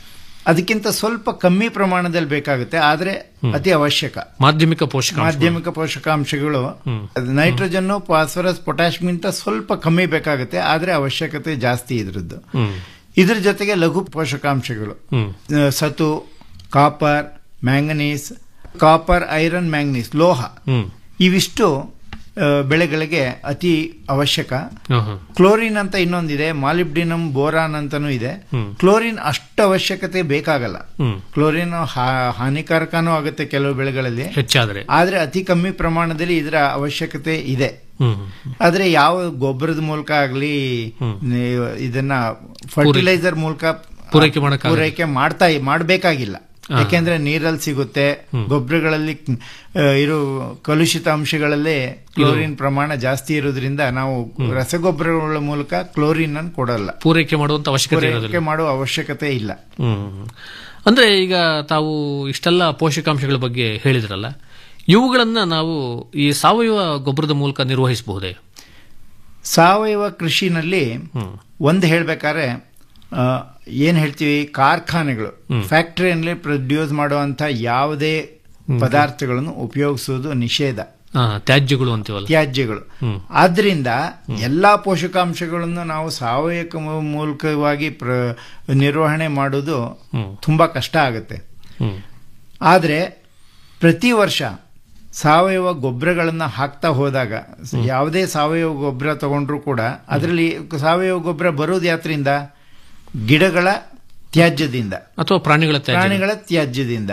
ಅದಕ್ಕಿಂತ ಸ್ವಲ್ಪ ಕಮ್ಮಿ ಪ್ರಮಾಣದಲ್ಲಿ ಬೇಕಾಗುತ್ತೆ ಆದ್ರೆ ಅತಿ ಅವಶ್ಯಕ ಮಾಧ್ಯಮಿಕ ಪೋಷಕಾಂಶ ಮಾಧ್ಯಮಿಕ ಪೋಷಕಾಂಶಗಳು ನೈಟ್ರೋಜನ್ ಫಾಸ್ಫರಸ್ ಪೊಟ್ಯಾಶ್ಗಿಂತ ಸ್ವಲ್ಪ ಕಮ್ಮಿ ಬೇಕಾಗುತ್ತೆ ಆದ್ರೆ ಅವಶ್ಯಕತೆ ಜಾಸ್ತಿ ಇದ್ರದ್ದು ಹ್ಮ್ ಇದ್ರ ಜೊತೆಗೆ ಲಘು ಪೋಷಕಾಂಶಗಳು ಹ್ಮ್ ಆ, ಸತು copper manganese copper iron manganese ಲೋಹ ಹ್ಮ್ ಇವಿಷ್ಟು ಆ, ಬೆಳೆಗಳಿಗೆ ಅತಿ ಅವಶ್ಯಕ ಆಹಾ. ಕ್ಲೋರಿನ್ ಅಂತ ಇನ್ನೊಂದಿದೆ ಮಾಲಿಬ್ಡಿನಮ್ ಬೋರಾನ್ ಅಂತಾನೂ ಇದೆ ಹ್ಮ್. ಕ್ಲೋರಿನ್ ಅಷ್ಟು ಅವಶ್ಯಕತೆ ಬೇಕಾಗಲ್ಲ ಹ್ಮ್ ಕ್ಲೋರಿನ್ ಹಾ- ಹಾನಿಕಾರಕನೂ ಆಗುತ್ತೆ ಕೆಲವು ಬೆಳೆಗಳಲ್ಲಿ ಹೆಚ್ಚಾದ್ರೆ ಆದ್ರೆ ಅತಿ ಕಮ್ಮಿ ಪ್ರಮಾಣದಲ್ಲಿ ಇದರ ಅವಶ್ಯಕತೆ ಇದೆ ಹ್ಮ್ ಆದ್ರೆ ಯಾವ ಗೊಬ್ಬರದ ಮೂಲಕ ಆಗ್ಲಿ ನೀವು ಇದನ್ನ ಫರ್ಟಿಲೈಸರ್ ಮೂಲಕ ಪೂರೈಕೆ ಮಾಡಕ್ಕಾಗಲ್ಲ. ಪೂರೈಕೆ ಮಾಡ್ತಾ ಮಾಡಬೇಕಾಗಿಲ್ಲ ಹಾ. ಯಾಕೆಂದ್ರೆ ನೀರಲ್ಲಿ ಸಿಗುತ್ತೆ ಗೊಬ್ಬರಗಳಲ್ಲಿ ಆ, ಇರೋ ಕಲುಷಿತ ಅಂಶಗಳಲ್ಲೇ ಕ್ಲೋರಿನ್ ಪ್ರಮಾಣ ಜಾಸ್ತಿ ಇರೋದ್ರಿಂದ ನಾವು ರಸಗೊಬ್ಬರಗಳ ಮೂಲಕ ಕ್ಲೋರಿನ್ ಅನ್ನು ಕೊಡಲ್ಲ ಪೂರೈಕೆ ಮಾಡುವಂತ ಅವಶ್ಯಕತೆ ಪೂರೈಕೆ ಇರೋದಿಲ್ಲ ಮಾಡುವ ಅವಶ್ಯಕತೆ ಇಲ್ಲ ಹ್ಮ್ ಅಂದ್ರೆ ಈಗ ತಾವು ಇಷ್ಟೆಲ್ಲ ಪೋಷಕಾಂಶಗಳ ಬಗ್ಗೆ ಹೇಳಿದ್ರಲ್ಲ ಇವುಗಳನ್ನ ನಾವು ಈ ಸಾವಯವ ಗೊಬ್ಬರದ ಮೂಲಕ ನಿರ್ವಹಿಸಬಹುದೇ ಸಾವಯವ ಕೃಷಿನಲ್ಲಿ ಒಂದು ಹೇಳ್ಬೇಕಾದ್ರೆ ಆ, ಏನ್ ಹೇಳ್ತೀವಿ ಕಾರ್ಖಾನೆಗಳು ಫ್ಯಾಕ್ಟರಿಯಲ್ಲಿ ಪ್ರೊಡ್ಯೂಸ್ ಮಾಡುವಂತ ಯಾವುದೇ ಪದಾರ್ಥಗಳನ್ನು ಉಪಯೋಗಿಸುವುದು ನಿಷೇಧ ಆ, ತ್ಯಾಜ್ಯಗಳು ಅಂತೀವಲ್ಲ ತ್ಯಾಜ್ಯಗಳು ಹ್ಮ್. ಆದ್ರಿಂದ ಎಲ್ಲಾ ಪೋಷಕಾಂಶಗಳನ್ನು ನಾವು ಸಾವಯವ ಮೂ- ಮೂಲಕವಾಗಿ ಪ್ರ ನಿರ್ವಹಣೆ ಮಾಡೋದು ತುಂಬಾ ಕಷ್ಟ ಆಗುತ್ತೆ ಹ್ಮ್ ಆದರೆ ಪ್ರತಿ ವರ್ಷ ಸಾವಯವ ಗೊಬ್ಬರಗಳನ್ನು ಹಾಕ್ತಾ ಹೋದಾಗ ಯಾವುದೇ ಸಾವಯವ ಗೊಬ್ಬರ ತಗೊಂಡ್ರು ಕೂಡ ಅದರಲ್ಲಿ ಸಾವಯವ ಗೊಬ್ಬರ ಬರೋದು ಯಾತ್ರಿಂದ ಗಿಡಗಳ ತ್ಯಾಜ್ಯದಿಂದ ಅಥವಾ ಪ್ರಾಣಿಗಳ ತ್ಯಾಜ್ಯ ಪ್ರಾಣಿಗಳ ತ್ಯಾಜ್ಯದಿಂದ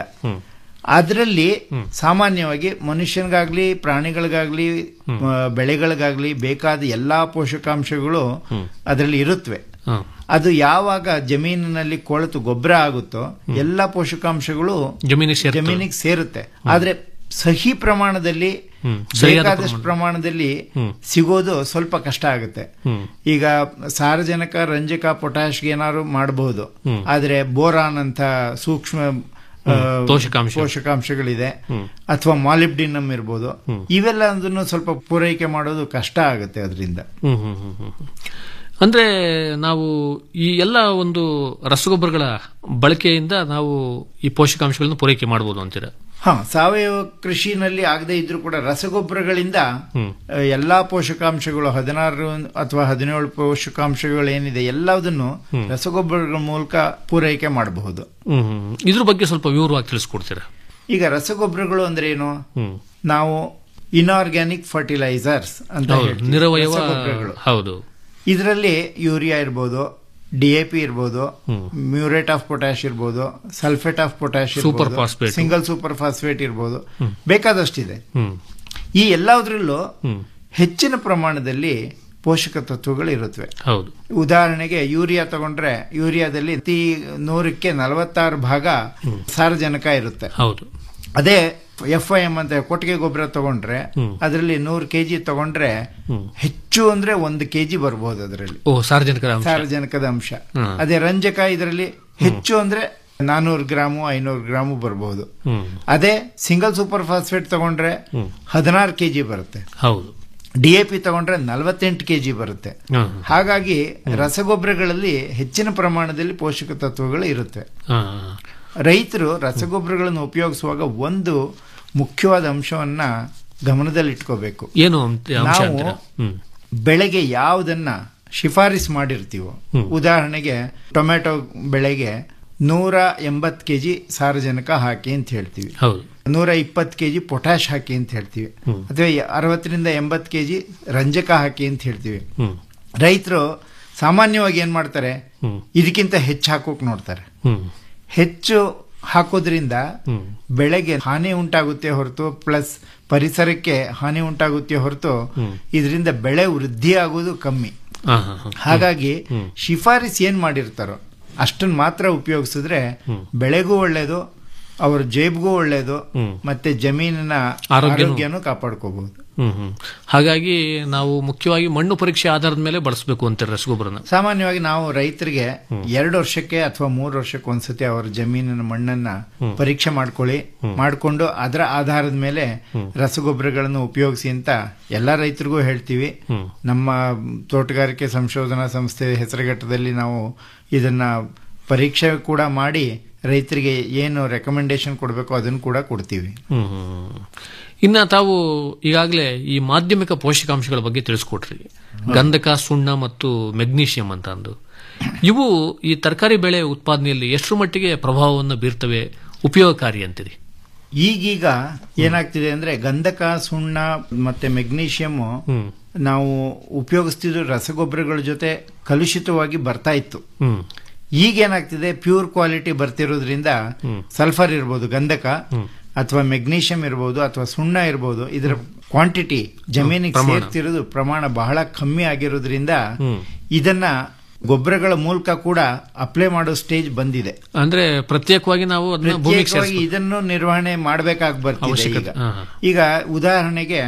ಅದರಲ್ಲಿ ಸಾಮಾನ್ಯವಾಗಿ ಮನುಷ್ಯನಿಗಾಗ್ಲಿ ಪ್ರಾಣಿಗಳಿಗಾಗ್ಲಿ ಆ, ಬೆಳೆಗಳಿಗಾಗ್ಲಿ ಬೇಕಾದ ಎಲ್ಲಾ ಪೋಷಕಾಂಶಗಳು ಅದರಲ್ಲಿ ಇರುತ್ತವೆ ಹ್ಮ್. ಅದು ಯಾವಾಗ ಜಮೀನಿನಲ್ಲಿ ಕೊಳೆತು ಗೊಬ್ಬರ ಆಗುತ್ತೋ ಎಲ್ಲ ಪೋಷಕಾಂಶಗಳು ಜಮೀನಿಗೆ ಸೇರ್ತವೆ. ಜಮೀನಿಗೆ ಸೇರುತ್ತೆ ಆದ್ರೆ ಸಹಿ ಪ್ರಮಾಣದಲ್ಲಿ ಹ್ಮ್. ಸರಿಯಾದ ಬೇಕಾದಷ್ಟು ಪ್ರಮಾಣದಲ್ಲಿ ಸಿಗೋದು ಸ್ವಲ್ಪ ಕಷ್ಟ ಆಗುತ್ತೆ ಹ್ಮ್. ಈಗ ಸಾರಜನಕ ರಂಜಕ ಪೊಟ್ಯಾಶ್ಗೆ ಏನಾದ್ರು ಮಾಡಬಹುದು ಆದ್ರೆ ಬೋರಾನ್ ಅಂತ ಸೂಕ್ಷ್ಮ ಆ, ಪೋಷಕಾಂಶ. ಪೋಷಕಾಂಶಗಳಿದೆ ಅಥವಾ ಮಾಲಿಬ್ಡಿನಮ್ ಇರ್ಬೋದು ಇವೆಲ್ಲ ಅದನ್ನು ಸ್ವಲ್ಪ ಪೂರೈಕೆ ಮಾಡೋದು ಕಷ್ಟ ಆಗುತ್ತೆ ಅದರಿಂದ ಹ್ಮ್ ಹ್ಮ್ ಹ್ಮ್ ಹ್ಮ್ ಹ್ಮ್. ಅಂದ್ರೆ ನಾವು ಈ ಎಲ್ಲ ಒಂದು ರಸಗೊಬ್ಬರಗಳ ಬಳಕೆಯಿಂದ ನಾವು ಈ ಪೋಷಕಾಂಶಗಳನ್ನು ಪೂರೈಕೆ ಮಾಡಬಹುದು ಅಂತೀರಾ ಹಾ ಸಾವಯವ ಕೃಷಿನಲ್ಲಿ ಆಗದೆ ಇದ್ರೂ ಕೂಡ ರಸಗೊಬ್ಬರಗಳಿಂದ ಹ್ಮ್. ಆ, ಎಲ್ಲಾ ಪೋಷಕಾಂಶಗಳು ಹದಿನಾರು ಅಥವಾ ಹದಿನೇಳು ಪೋಷಕಾಂಶಗಳು ಏನಿದೆ ಎಲ್ಲದನ್ನು ರಸಗೊಬ್ಬರಗಳ ಮೂಲಕ ಪೂರೈಕೆ ಮಾಡಬಹುದು ಹ್ಮ್ ಹ್ಮ್. ಇದ್ರ ಬಗ್ಗೆ ಸ್ವಲ್ಪ ವಿವರವಾಗಿ ತಿಳಿಸ್ಕೊಡ್ತೀರಾ ಈಗ ರಸಗೊಬ್ಬರಗಳು ಅಂದ್ರೆ ಏನು ಹ್ಮ್ ನಾವು ಇನ್ಆರ್ಗ್ಯಾನಿಕ್ ಫರ್ಟಿಲೈಸರ್ಸ್ ಅಂತ ಹೌದು ಹೇಳ್ತೀವಿ. ನಿರವಯವ ರಸಗೊಬ್ಬರಗಳು ಹೌದು ಇದರಲ್ಲಿ ಯೂರಿಯಾ ಇರ್ಬೋದು ಡಿ ಎ ಪಿ ಇರ್ಬೋದು ಮ್ಯೂರೇಟ್ ಆಫ್ ಪೊಟ್ಯಾಶ್ ಇರ್ಬೋದು sulphate of potash Super phosphate. Single superphosphate ಇರ್ಬೋದು ಬೇಕಾದಷ್ಟಿದೆ ಹ್ಮ್ ಈ ಎಲ್ಲದರಲ್ಲೂ ಹೆಚ್ಚಿನ ಪ್ರಮಾಣದಲ್ಲಿ ಪೋಷಕ ತತ್ವಗಳು ಇರುತ್ತವೆ ಹೌದು ಉದಾಹರಣೆಗೆ ಯೂರಿಯಾ ತಗೊಂಡ್ರೆ ಯೂರಿಯಾದಲ್ಲಿ ಪ್ರತಿ ನೂರಕ್ಕೆ ನಲವತ್ತಾರು ಭಾಗ ಸಾರಜನಕ ಇರುತ್ತೆ ಹೌದು ಅದೇ ಎಫ್ ಐ ಎಂ ಅಂತ ಕೊಟ್ಟಿಗೆ ಗೊಬ್ಬರ ತಗೊಂಡ್ರೆ ಅದರಲ್ಲಿ ನೂರು ಕೆಜಿ ತಗೊಂಡ್ರೆ ಹೆಚ್ಚು ಅಂದ್ರೆ ಒಂದು ಕೆಜಿ ಬರ್ಬೋದು ಅದರಲ್ಲಿ ಓ ಸಾರ್ವಜನಿಕರ ಅಂಶ ಸಾರಜನಕದ ಅಂಶ ಹ್ಮ್. ಅದೇ ರಂಜಕ ಇದರಲ್ಲಿ ಹೆಚ್ಚು ಅಂದ್ರೆ ನಾನೂರು ಗ್ರಾಮು ಐನೂರು ಗ್ರಾಮು ಬರಬಹುದು ಹ್ಮ್ ಅದೇ ಸಿಂಗಲ್ ಸೂಪರ್ ಫಾಸ್ಫೇಟ್ ತಗೊಂಡ್ರೆ ಹದಿನಾರು ಕೆಜಿ ಬರುತ್ತೆ ಹೌದು ಡಿ ಎ ಪಿ ತಗೊಂಡ್ರೆ ನಲವತ್ತೆಂಟು ಕೆಜಿ ಬರುತ್ತೆ ಹ್ಮ್. ಹಾಗಾಗಿ ರಸಗೊಬ್ಬರಗಳಲ್ಲಿ ಹೆಚ್ಚಿನ ಪ್ರಮಾಣದಲ್ಲಿ ಪೋಷಕ ತತ್ವಗಳು ಇರುತ್ತೆ ಹಾ. ರೈತರು ರಸಗೊಬ್ಬರಗಳನ್ನು ಉಪಯೋಗಿಸುವಾಗ ಒಂದು ಮುಖ್ಯವಾದ ಅಂಶವನ್ನ ಗಮನದಲ್ಲಿಟ್ಕೋಬೇಕು ಏನು ಅಂತ- ಅಂಶ ನಾವು ಅಂತೀರಾ ಹ್ಮ್ ಬೆಳೆಗೆ ಯಾವುದನ್ನ ಶಿಫಾರಿಸ್ ಮಾಡಿರ್ತೀವೋ ಉದಾಹರಣೆಗೆ ಟೊಮೆಟೊ ಬೆಳೆಗೆ ನೂರ ಎಂಬತ್ತು ಕೆಜಿ ಸಾರಜನಕ ಹಾಕಿ ಅಂತ ಹೇಳ್ತೀವಿ ಹೌದು ನೂರ ಇಪ್ಪತ್ತು ಕೆಜಿ ಪೊಟ್ಯಾಶ್ ಹಾಕಿ ಅಂತ ಹೇಳ್ತೀವಿ ಅಥವಾ ಅರವತ್ತರಿಂದ ಎಂಬತ್ತು ಕೆಜಿ ರಂಜಕ ಹಾಕಿ ಅಂತ ಹೇಳ್ತೀವಿ ಹ್ಮ್ ರೈತರು ಸಾಮಾನ್ಯವಾಗಿ ಏನ್ ಮಾಡ್ತಾರೆ ಇದಕ್ಕಿಂತ ಹೆಚ್ಚು ಹಾಕೋಕ್ ನೋಡ್ತಾರೆ ಹ್ಮ್ ಹೆಚ್ಚು ಹಾಕೋದ್ರಿಂದ ಬೆಳೆಗೆ ಹಾನಿ ಉಂಟಾಗುತ್ತೆ ಹೊರತು ಪ್ಲಸ್ ಪರಿಸರಕ್ಕೆ ಹಾನಿ ಉಂಟಾಗುತ್ತೆ ಹೊರತು ಇದರಿಂದ ಬೆಳೆ ವೃದ್ಧಿ ಆಗೋದು ಕಮ್ಮಿ ಹಾ, ಹಾ, ಹಾ. ಹಾಗಾಗಿ ಶಿಫಾರಿಸ್ ಏನ್ ಮಾಡಿರ್ತಾರೋ ಅಷ್ಟನ್ನ ಮಾತ್ರ ಉಪಯೋಗಿಸಿದ್ರೆ ಬೆಳೆಗೂ ಒಳ್ಳೇದು ಅವ್ರ ಜೇಬ್ಗೂ ಒಳ್ಳೇದು ಮತ್ತೆ ಜಮೀನಿನ ಆರೋಗ್ಯನೂ- ಆರೋಗ್ಯನೂ ಕಾಪಾಡ್ಕೋಬಹುದು ಹ್ಮ್ ಹ್ಮ್ ಹಾಗಾಗಿ ನಾವು ಮುಖ್ಯವಾಗಿ ಮಣ್ಣು ಪರೀಕ್ಷೆ ಆಧಾರದ ಮೇಲೆ ಬಳಸಬೇಕು ಅಂತಾರೆ ರಸಗೊಬ್ಬರನ ಸಾಮಾನ್ಯವಾಗಿ ನಾವು ರೈತರಿಗೆ ಎರಡು ವರ್ಷಕ್ಕೆ ಅಥವಾ ಮೂರು ವರ್ಷಕ್ಕೆ ಒಂದ್ಸತಿ ಅವರ ಜಮೀನಿನ ಮಣ್ಣನ್ನ ಪರೀಕ್ಷೆ ಮಾಡ್ಕೊಳ್ಳಿ ಮಾಡ್ಕೊಂಡು ಅದರ ಆಧಾರದ ಮೇಲೆ ರಸಗೊಬ್ಬರಗಳನ್ನು ಉಪಯೋಗಿಸಿ ಅಂತ ಎಲ್ಲಾ ರೈತರಿಗೂ ಹೇಳ್ತೀವಿ ನಮ್ಮ ತೋಟಗಾರಿಕೆ ಸಂಶೋಧನಾ ಸಂಸ್ಥೆ ಹೆಸರುಘಟ್ಟದಲ್ಲಿ ನಾವು ಇದನ್ನ ಪರೀಕ್ಷೆ ಕೂಡ ಮಾಡಿ ರೈತರಿಗೆ ಏನು ರೆಕಮೆಂಡೇಶನ್ ಕೊಡಬೇಕು ಅದನ್ನು ಕೂಡ ಕೊಡ್ತೀವಿ ಹ್ಮ್ ಹ್ಮ್. ಇನ್ನ ತಾವು ಈಗಾಗಲೇ ಈ ಮಾಧ್ಯಮಿಕ ಪೋಷಕಾಂಶಗಳ ಬಗ್ಗೆ ತಿಳಿಸ್ಕೊಟ್ರಿ ಗಂಧಕ ಸುಣ್ಣ ಮತ್ತು ಮೆಗ್ನೀಷಿಯಂ ಅಂತ ಅಂದು ಇವು ಈ ತರಕಾರಿ ಬೆಳೆ ಉತ್ಪಾದನೆಯಲ್ಲಿ ಎಷ್ಟರ ಮಟ್ಟಿಗೆ ಪ್ರಭಾವವನ್ನು ಬೀರ್ತವೆ ಉಪಯೋಗಕಾರಿ ಅಂತೀರಿ ಈಗೀಗ ಏನಾಗ್ತಿದೆ ಅಂದ್ರೆ ಗಂಧಕ ಸುಣ್ಣ ಮತ್ತೆ ಮೆಗ್ನೀಷಿಯಂ ನಾವು ಉಪಯೋಗಿಸ್ತಿದ್ರು ರಸಗೊಬ್ಬರಗಳ ಜೊತೆ ಕಲುಷಿತವಾಗಿ ಬರ್ತಾ ಇತ್ತು ಹ್ಮ್ ಈಗ ಏನಾಗ್ತಿದೆ ಪ್ಯೂರ್ ಕ್ವಾಲಿಟಿ ಬರ್ತಿರೋದ್ರಿಂದ ಸಲ್ಫರ್ ಇರ್ಬೋದು ಗಂಧಕ ಅಥವಾ ಮೆಗ್ನೀಷಿಯಂ ಇರ್ಬೋದು ಅಥವಾ ಸುಣ್ಣ ಇರ್ಬೋದು ಇದರ ಕ್ವಾಂಟಿಟಿ ಜಮೀನಿಗೆ ಪ್ರಮಾಣ. ಸೇರ್ತಿರೋದು ಪ್ರಮಾಣ ಬಹಳ ಕಮ್ಮಿ ಆಗಿರೋದ್ರಿಂದ ಇದನ್ನ ಗೊಬ್ಬರಗಳ ಮೂಲಕ ಕೂಡ ಅಪ್ಲೈ ಮಾಡೋ ಸ್ಟೇಜ್ ಬಂದಿದೆ ಅಂದ್ರೆ ಪ್ರತ್ಯೇಕವಾಗಿ ನಾವು ಅದನ್ನ ಭೂಮಿಗೆ ಪ್ರತ್ಯೇಕವಾಗಿ ಸೇರಿಸ್ಬೇಕು. ಇದನ್ನು ನಿರ್ವಹಣೆ ಮಾಡಬೇಕಾಗಿ ಬರ್ತಿದೆ ಅವಶ್ಯಕತೆ. ಈಗ ಹಾ, ಹಾ. ಈಗ ಉದಾಹರಣೆಗೆ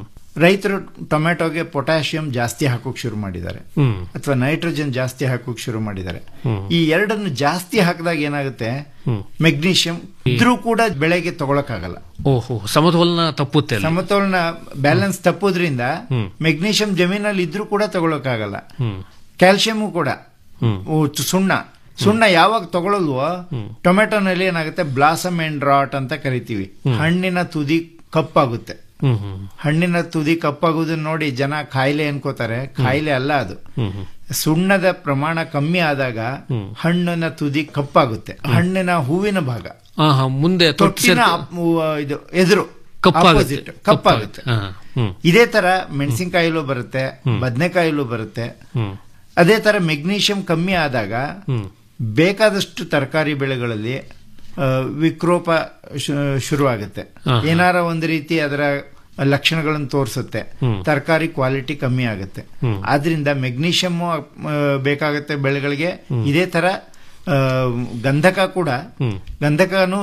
ರೈತರು ಟೊಮೆಟೊಗೆ ಪೊಟ್ಯಾಷಿಯಂ ಜಾಸ್ತಿ ಹಾಕೋಕ್ ಶುರು ಮಾಡಿದ್ದಾರೆ ಹ್ಮ್ ಅಥವಾ ನೈಟ್ರೋಜನ್ ಜಾಸ್ತಿ ಹಾಕೋಕ್ ಶುರು ಮಾಡಿದ್ದಾರೆ ಹ್ಮ್. ಈ ಎರಡನ್ನು ಜಾಸ್ತಿ ಹಾಕಿದಾಗ ಏನಾಗುತ್ತೆ ಹ್ಮ್. ಮೆಗ್ನೀಷಿಯಂ ಇದ್ರೂ ಕೂಡ ಬೆಳೆಗೆ ತಗೊಳಕ್ಕಾಗಲ್ಲ ಓಹೋ ಸಮತೋಲನ ತಪ್ಪುತ್ತೆ ಅಲ್ಲಿ. ಸಮತೋಲನ ಬ್ಯಾಲೆನ್ಸ್ ತಪ್ಪೋದ್ರಿಂದ ಹ್ಮ್. ಮೆಗ್ನೀಷಿಯಂ ಜಮೀನಲ್ಲಿ ಇದ್ರೂ ಕೂಡ ತಗೊಳಕ್ಕಾಗಲ್ಲ ಹ್ಮ್ ಕ್ಯಾಲ್ಸಿಯಂ ಕೂಡ ಹ್ಮ್. ಓ, ಚು- ಸುಣ್ಣ ಸುಣ್ಣ ಯಾವಾಗ ತಗೊಳ್ಳಲ್ವೋ ಟೊಮೆಟೊನಲ್ಲಿ ಏನಾಗುತ್ತೆ ಬ್ಲಾಸಮ್ ಅಂಡ್ ರಾಟ್ ಅಂತ ಕರಿತೀವಿ ಹಣ್ಣಿನ ತುದಿ ಕಪ್ಪಾಗುತ್ತೆ ಹ್ಮ್ ಹ್ಮ್ ಹಣ್ಣಿನ ತುದಿ ಕಪ್ಪಾಗುವುದನ್ನ ನೋಡಿ ಜನ ಕಾಯಿಲೆ ಅನ್ಕೋತಾರೆ ಕಾಯಿಲೆ ಅಲ್ಲ ಅದು ಹ್ಮ್ ಹ್ಮ್ ಸುಣ್ಣದ ಪ್ರಮಾಣ ಕಮ್ಮಿ ಆದಾಗ ಹಣ್ಣಿನ ತುದಿ ಕಪ್ಪಾಗುತ್ತೆ ಹಣ್ಣಿನ ಹೂವಿನ ಭಾಗ ಹಾ ಹಾ ಮುಂದೆ ತೊಟ್ಟು ತೊಟ್ಟಿನ ಸೇರ್ತು- ಅಪ್- ಉ- ಇದು ಎದುರು ಕಪ್ಪಾಗುತ್ತೆ opposite, ಕಪ್ಪಾಗುತ್ತೆ ಹಾ, ಹ್ಮ್ ಇದೇ ತರ ಮೆಣಸಿನಕಾಯಿಲೂ ಬರುತ್ತೆ ಬದನೆಕಾಯಿಲೂ ಬರುತ್ತೆ ಹ್ಮ್ ಅದೇ ತರ ಮೆಗ್ನೀಷಿಯಂ ಕಮ್ಮಿ ಆದಾಗ ಹ್ಮ್ ಬೇಕಾದಷ್ಟು ತರಕಾರಿ ಬೆಳೆಗಳಲ್ಲಿ ಆ, ವಿಕ್ರೋಪ ಶು- ಶುರುವಾಗುತ್ತೆ ಹಾ, ಹಾ. ಏನಾರ ಒಂದು ರೀತಿ ಅದರ ಲಕ್ಷಣಗಳನ್ನು ತೋರಿಸುತ್ತೆ ಹ್ಮ್. ತರಕಾರಿ ಕ್ವಾಲಿಟಿ ಕಮ್ಮಿ ಆಗುತ್ತೆ ಹ್ಮ್. ಆದ್ರಿಂದ ಮೆಗ್ನೀಷಿಯಂ ಬೇಕಾಗುತ್ತೆ ಬೆಳೆಗಳಿಗೆ ಇದೇ ತರ ಆ, ಗಂಧಕ ಕೂಡ ಹ್ಮ್. ಗಂಧಕನೂ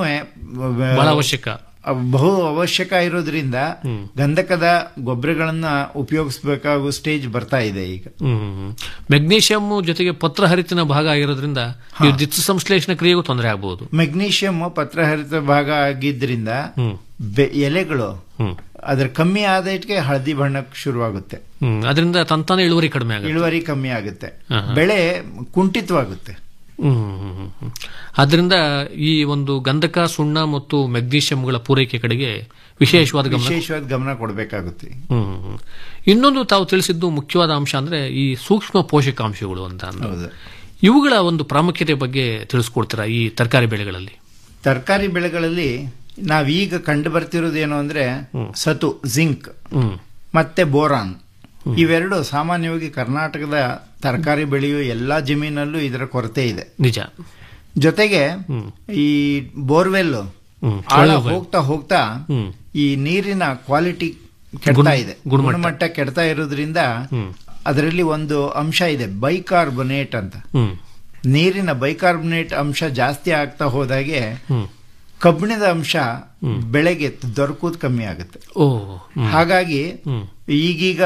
ಬಹಳ ಅವಶ್ಯಕ ಬಹು ಅವಶ್ಯಕ ಇರೋದ್ರಿಂದ ಗಂಧಕದ ಗೊಬ್ಬರಗಳನ್ನ ಉಪಯೋಗಿಸಬೇಕಾಗುವ ಸ್ಟೇಜ್ ಬರ್ತಾ ಇದೆ ಈಗ ಹ್ಮ್ ಮೆಗ್ನೀಷಿಯಂ ಜೊತೆಗೆ ಪತ್ರಹರಿತಿನ ಭಾಗ ಆಗಿರೋದ್ರಿಂದ ಈ ದಿತ್ಸ ಸಂಶ್ಲೇಷಣ ಕ್ರಿಯೆಗೂ ತೊಂದರೆ ಆಗಬಹುದು ಮೆಗ್ನೀಷಿಯಂ ಪತ್ರಹರಿತ ಭಾಗ ಆಗಿದ್ರಿಂದ ಬೆ- ಎಲೆಗಳು ಹ್ಮ್. ಅದ್ರ ಕಮ್ಮಿ ಆದ ಇಟ್ಗೆ ಹಳದಿ ಬಣ್ಣಕ್ಕೆ ಶುರುವಾಗುತ್ತೆ ಹ್ಮ್ ಅದರಿಂದ ತಂತಾನೆ ಇಳುವರಿ ಕಡಿಮೆ ಆಗುತ್ತೆ ಇಳುವರಿ ಕಮ್ಮಿ ಆಗುತ್ತೆ ಹಾ, ಹಾ. ಬೆಳೆ ಕುಂಠಿತವಾಗುತ್ತೆ ಹ್ಮ್, ಹ್ಮ್, ಹ್ಮ್, ಹ್ಮ್. ಆದ್ರಿಂದ ಈ ಒಂದು ಗಂಧಕ ಸುಣ್ಣ ಮತ್ತು ಮೆಗ್ನೀಷಿಯಂಗಳ ಪೂರೈಕೆ ಕಡೆಗೆ ವಿಶೇಷವಾದ ಗಮನ ವಿಶೇಷವಾದ ಗಮನ ಕೊಡಬೇಕಾಗುತ್ತೆ ಹ್ಮ್, ಹ್ಮ್. ಇನ್ನೊಂದು ತಾವು ತಿಳಿಸಿದ್ದು ಮುಖ್ಯವಾದ ಅಂಶ ಅಂದ್ರೆ ಈ ಸೂಕ್ಷ್ಮ ಪೋಷಕಾಂಶಗಳು ಅಂತ ಅಂದು. ಇವುಗಳ ಒಂದು ಪ್ರಾಮುಖ್ಯತೆ ಬಗ್ಗೆ ತಿಳಿಸ್ಕೊಡ್ತೀರಾ ಈ ತರಕಾರಿ ಬೆಳೆಗಳಲ್ಲಿ ತರಕಾರಿ ಬೆಳೆಗಳಲ್ಲಿ ನಾವೀಗ ಕಂಡು ಬರ್ತಿರೋದೇನು ಅಂದ್ರೆ ಸತು ಜಿಂಕ್ ಹ್ಮ್ ಮತ್ತೆ ಬೋರಾನ್ ಇವೆರಡು ಸಾಮಾನ್ಯವಾಗಿ ಕರ್ನಾಟಕದ ತರಕಾರಿ ಬೆಳೆಯುವ ಎಲ್ಲಾ ಜಮೀನಲ್ಲೂ ಇದರ ಕೊರತೆ ಇದೆ ನಿಜ ಜೊತೆಗೆ ಈ ಬೋರ್ವೆಲ್ ಹ್ಮ್. ಆಳ ಕೊಳವೆ ಬಾವಿ. ಹೋಗ್ತಾ ಹೋಗ್ತಾ ಹ್ಮ್. ಈ ನೀರಿನ ಕ್ವಾಲಿಟಿ ಕೆಡ್ತಾ ಗುಣ- ಇದೆ ಗುಣಮಟ್ಟ. ಗುಣಮಟ್ಟ ಕೆಡ್ತಾ ಇರೋದ್ರಿಂದ ಹ್ಮ್. ಅದರಲ್ಲಿ ಒಂದು ಅಂಶ ಇದೆ ಬೈಕಾರ್ಬೊನೇಟ್ ಅಂತ ಹ್ಮ್ ನೀರಿನ ಬೈಕಾರ್ಬೊನೇಟ್ ಅಂಶ ಜಾಸ್ತಿ ಆಗ್ತಾ ಹೋದಾಗೆ ಹ್ಮ್ ಕಬ್ಬಿಣದ ಅಂಶ ಬೆಳೆಗೆ ದೊರಕೋದು ಕಮ್ಮಿ ಆಗುತ್ತೆ ಓ ಹ್ಮ್. ಹಾಗಾಗಿ ಹ್ಮ್. ಈಗೀಗ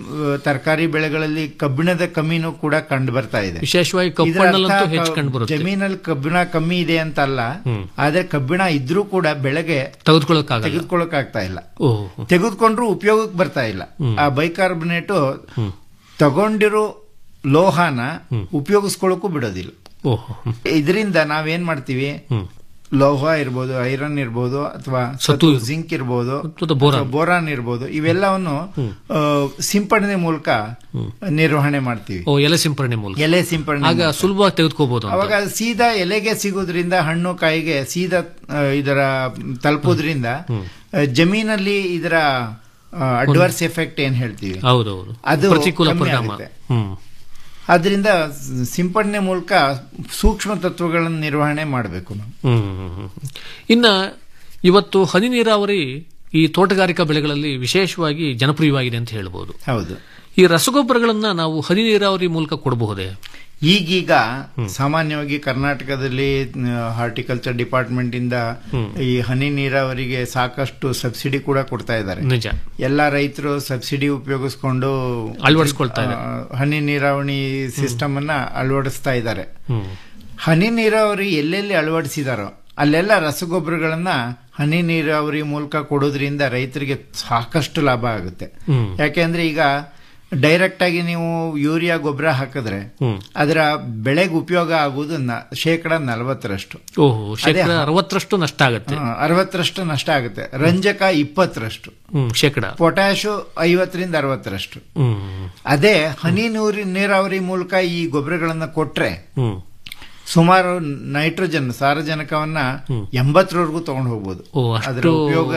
ತರಕಾರಿ ಬೆಳೆಗಳಲ್ಲಿ ಕಬ್ಬಿಣದ ಕಮ್ಮಿನೂ ಕೂಡ ಕಂಡು ಬರ್ತಾ ಇದೆ ವಿಶೇಷವಾಗಿ ಕಪ್ಪು ಇದರ ಅರ್ಥ ಮಣ್ಣಲ್ಲಂತೂ ಹೆಚ್ಚು ಕ- ಕಂಡು ಬರುತ್ತೆ ಜಮೀನಲ್ಲಿ ಕಬ್ಬಿಣ ಕಮ್ಮಿ ಇದೆ ಅಂತ ಅಲ್ಲ ಆದ್ರೆ ಕಬ್ಬಿಣ ಇದ್ರೂ ಕೂಡ ಬೆಳೆಗೆ ತೆಗೆದುಕೊಳ್ಳೋಕ್ಕಾಗಲ್ಲ ತೆಗೆದುಕೊಳ್ಳಕ್ ಆಗ್ತಾ ಇಲ್ಲ ಓ ತೆಗೆದುಕೊಂಡ್ರು ಉಪಯೋಗಕ್ಕೆ ಬರ್ತಾ ಇಲ್ಲ ಆ ಬೈಕಾರ್ಬೊನೇಟು ತಗೊಂಡಿರೋ ಲೋಹನ ಉಪಯೋಗಿಸ್ಕೊಳ್ಳೋಕ್ಕೂ ಬಿಡೋದಿಲ್ಲ ಓಹೋ ಇದರಿಂದ ನಾವೇನ್ ಮಾಡ್ತೀವಿ ಲೋಹ ಇರ್ಬೋದು ಐರನ್ ಇರ್ಬೋದು ಅಥವಾ ಸತು ಜಿಂಕ್ ಇರ್ಬೋದು ಅಥವಾ ಬೋರಾನ್. ಅಥವಾ ಬೋರಾನ್ ಇರ್ಬೋದು ಇವೆಲ್ಲವನ್ನು ಆ, ಸಿಂಪಡಣೆ ಮೂಲಕ ನಿರ್ವಹಣೆ ಮಾಡ್ತೀವಿ ಓ ಎಲೆ ಸಿಂಪರಣೆ ಮೂಲಕ ಎಲೆ ಸಿಂಪಡಣೆ ಆಗ ಮೂಲಕ. ಸುಲಭವಾಗಿ ತೆಗೆದುಕೋಬಹುದು ಅವಾಗ ಅದು ಸೀದಾ ಎಲೆಗೆ ಸಿಗೋದ್ರಿಂದ ಹಣ್ಣು ಕಾಯಿಗೆ ಸೀದಾ ಆ, ಇದರ ತಲುಪೋದ್ರಿಂದ ಆ, ಜಮೀನಲ್ಲಿ ಇದರ ಅಡ್ವರ್ಸ್ ಎಫೆಕ್ಟ್ ಏನ್ ಹೇಳ್ತೀವಿ ಹೌದೌದು ಅದು ಪ್ರತಿಕೂಲ ಕಮ್ಮಿ ಪರಿಣಾಮ ಆಗುತ್ತೆ. ಹ್ಮ್ ಅದರಿಂದ ಸಿಂಪಡಣೆ ಮೂಲಕ ಸೂಕ್ಷ್ಮ ತತ್ವಗಳನ್ನು ನಿರ್ವಹಣೆ ಮಾಡಬೇಕು ನಾವು ಹ್ಮ್, ಹ್ಮ್, ಹ್ಮ್. ಇನ್ನ ಇವತ್ತು ಹನಿ ನೀರಾವರಿ ಈ ತೋಟಗಾರಿಕಾ ಬೆಳೆಗಳಲ್ಲಿ ವಿಶೇಷವಾಗಿ ಜನಪ್ರಿಯವಾಗಿದೆ ಅಂತ ಹೇಳ್ಬೋದು ಹೌದು ಈ ರಸಗೊಬ್ಬರಗಳನ್ನ ನಾವು ಹನಿ ನೀರಾವರಿ ಮೂಲಕ ಕೊಡಬಹುದೇ ಈಗೀಗ ಸಾಮಾನ್ಯವಾಗಿ ಕರ್ನಾಟಕದಲ್ಲಿ ಹಾರ್ಟಿಕಲ್ಚರ್ ಡಿಪಾರ್ಟ್ಮೆಂಟ್ ಇಂದ ಈ ಹನಿ ನೀರಾವರಿಗೆ ಸಾಕಷ್ಟು ಸಬ್ಸಿಡಿ ಕೂಡ ಕೊಡ್ತಾ ಇದ್ದಾರೆ ನಿಜ ಎಲ್ಲ ರೈತರು ಸಬ್ಸಿಡಿ ಉಪಯೋಗಿಸ್ಕೊಂಡು ಅಳವಡಿಸ್ಕೊಳ್ತಾ ಇದ್ದಾರೆ. ಆ, ಹನಿ ನೀರಾವರಿ ಸಿಸ್ಟಮ್ ಅನ್ನ ಅಳವಡಿಸ್ತಾ ಇದ್ದಾರೆ ಹ್ಮ್ ಹನಿ ನೀರಾವರಿ ಎಲ್ಲೆಲ್ಲಿ ಅಳವಡಿಸಿದಾರೋ ಅಲ್ಲೆಲ್ಲ ರಸಗೊಬ್ಬರಗಳನ್ನ ಹನಿ ನೀರಾವರಿ ಮೂಲಕ ಕೊಡೋದ್ರಿಂದ ರೈತರಿಗೆ ಸಾಕಷ್ಟು ಲಾಭ ಆಗುತ್ತೆ ಹ್ಮ್. ಯಾಕೆಂದ್ರೆ ಈಗ ಡೈರೆಕ್ಟ್ ಆಗಿ ನೀವು ಯೂರಿಯಾ ಗೊಬ್ಬರ ಹಾಕಿದ್ರೆ ಅದರ ಬೆಳೆಗೆ ಉಪಯೋಗ ಆಗುವುದು ನ- ಶೇಕಡ ನಲವತ್ತರಷ್ಟು ಓಹೋ ಶೇಕಡ ಅರವತ್ತರಷ್ಟು ನಷ್ಟ ಆಗುತ್ತೆ ಹಾ, ಅರವತ್ತರಷ್ಟು ನಷ್ಟ ಆಗುತ್ತೆ ರಂಜಕ ಇಪ್ಪತ್ತರಷ್ಟು ಹ್ಮ್ ಶೇಕಡ ಪೊಟ್ಯಾಶು ಐವತ್ತರಿಂದ ಅರವತ್ತರಷ್ಟು ಹ್ಮ್ ಅದೇ ಹನಿ ನೀರಿ ನೀರಾವರಿ ಮೂಲಕ ಈ ಗೊಬ್ಬರಗಳನ್ನ ಕೊಟ್ರೆ ಹ್ಮ್ ಸುಮಾರು ನೈಟ್ರೋಜನ್ ಸಾರಜನಕವನ್ನ ಎಂಬತ್ತರವರೆಗೂ ತಗೊಂಡು ಹೋಗ್ಬೋದು ಓ, ಅದರ ಅಷ್ಟು ಉಪಯೋಗ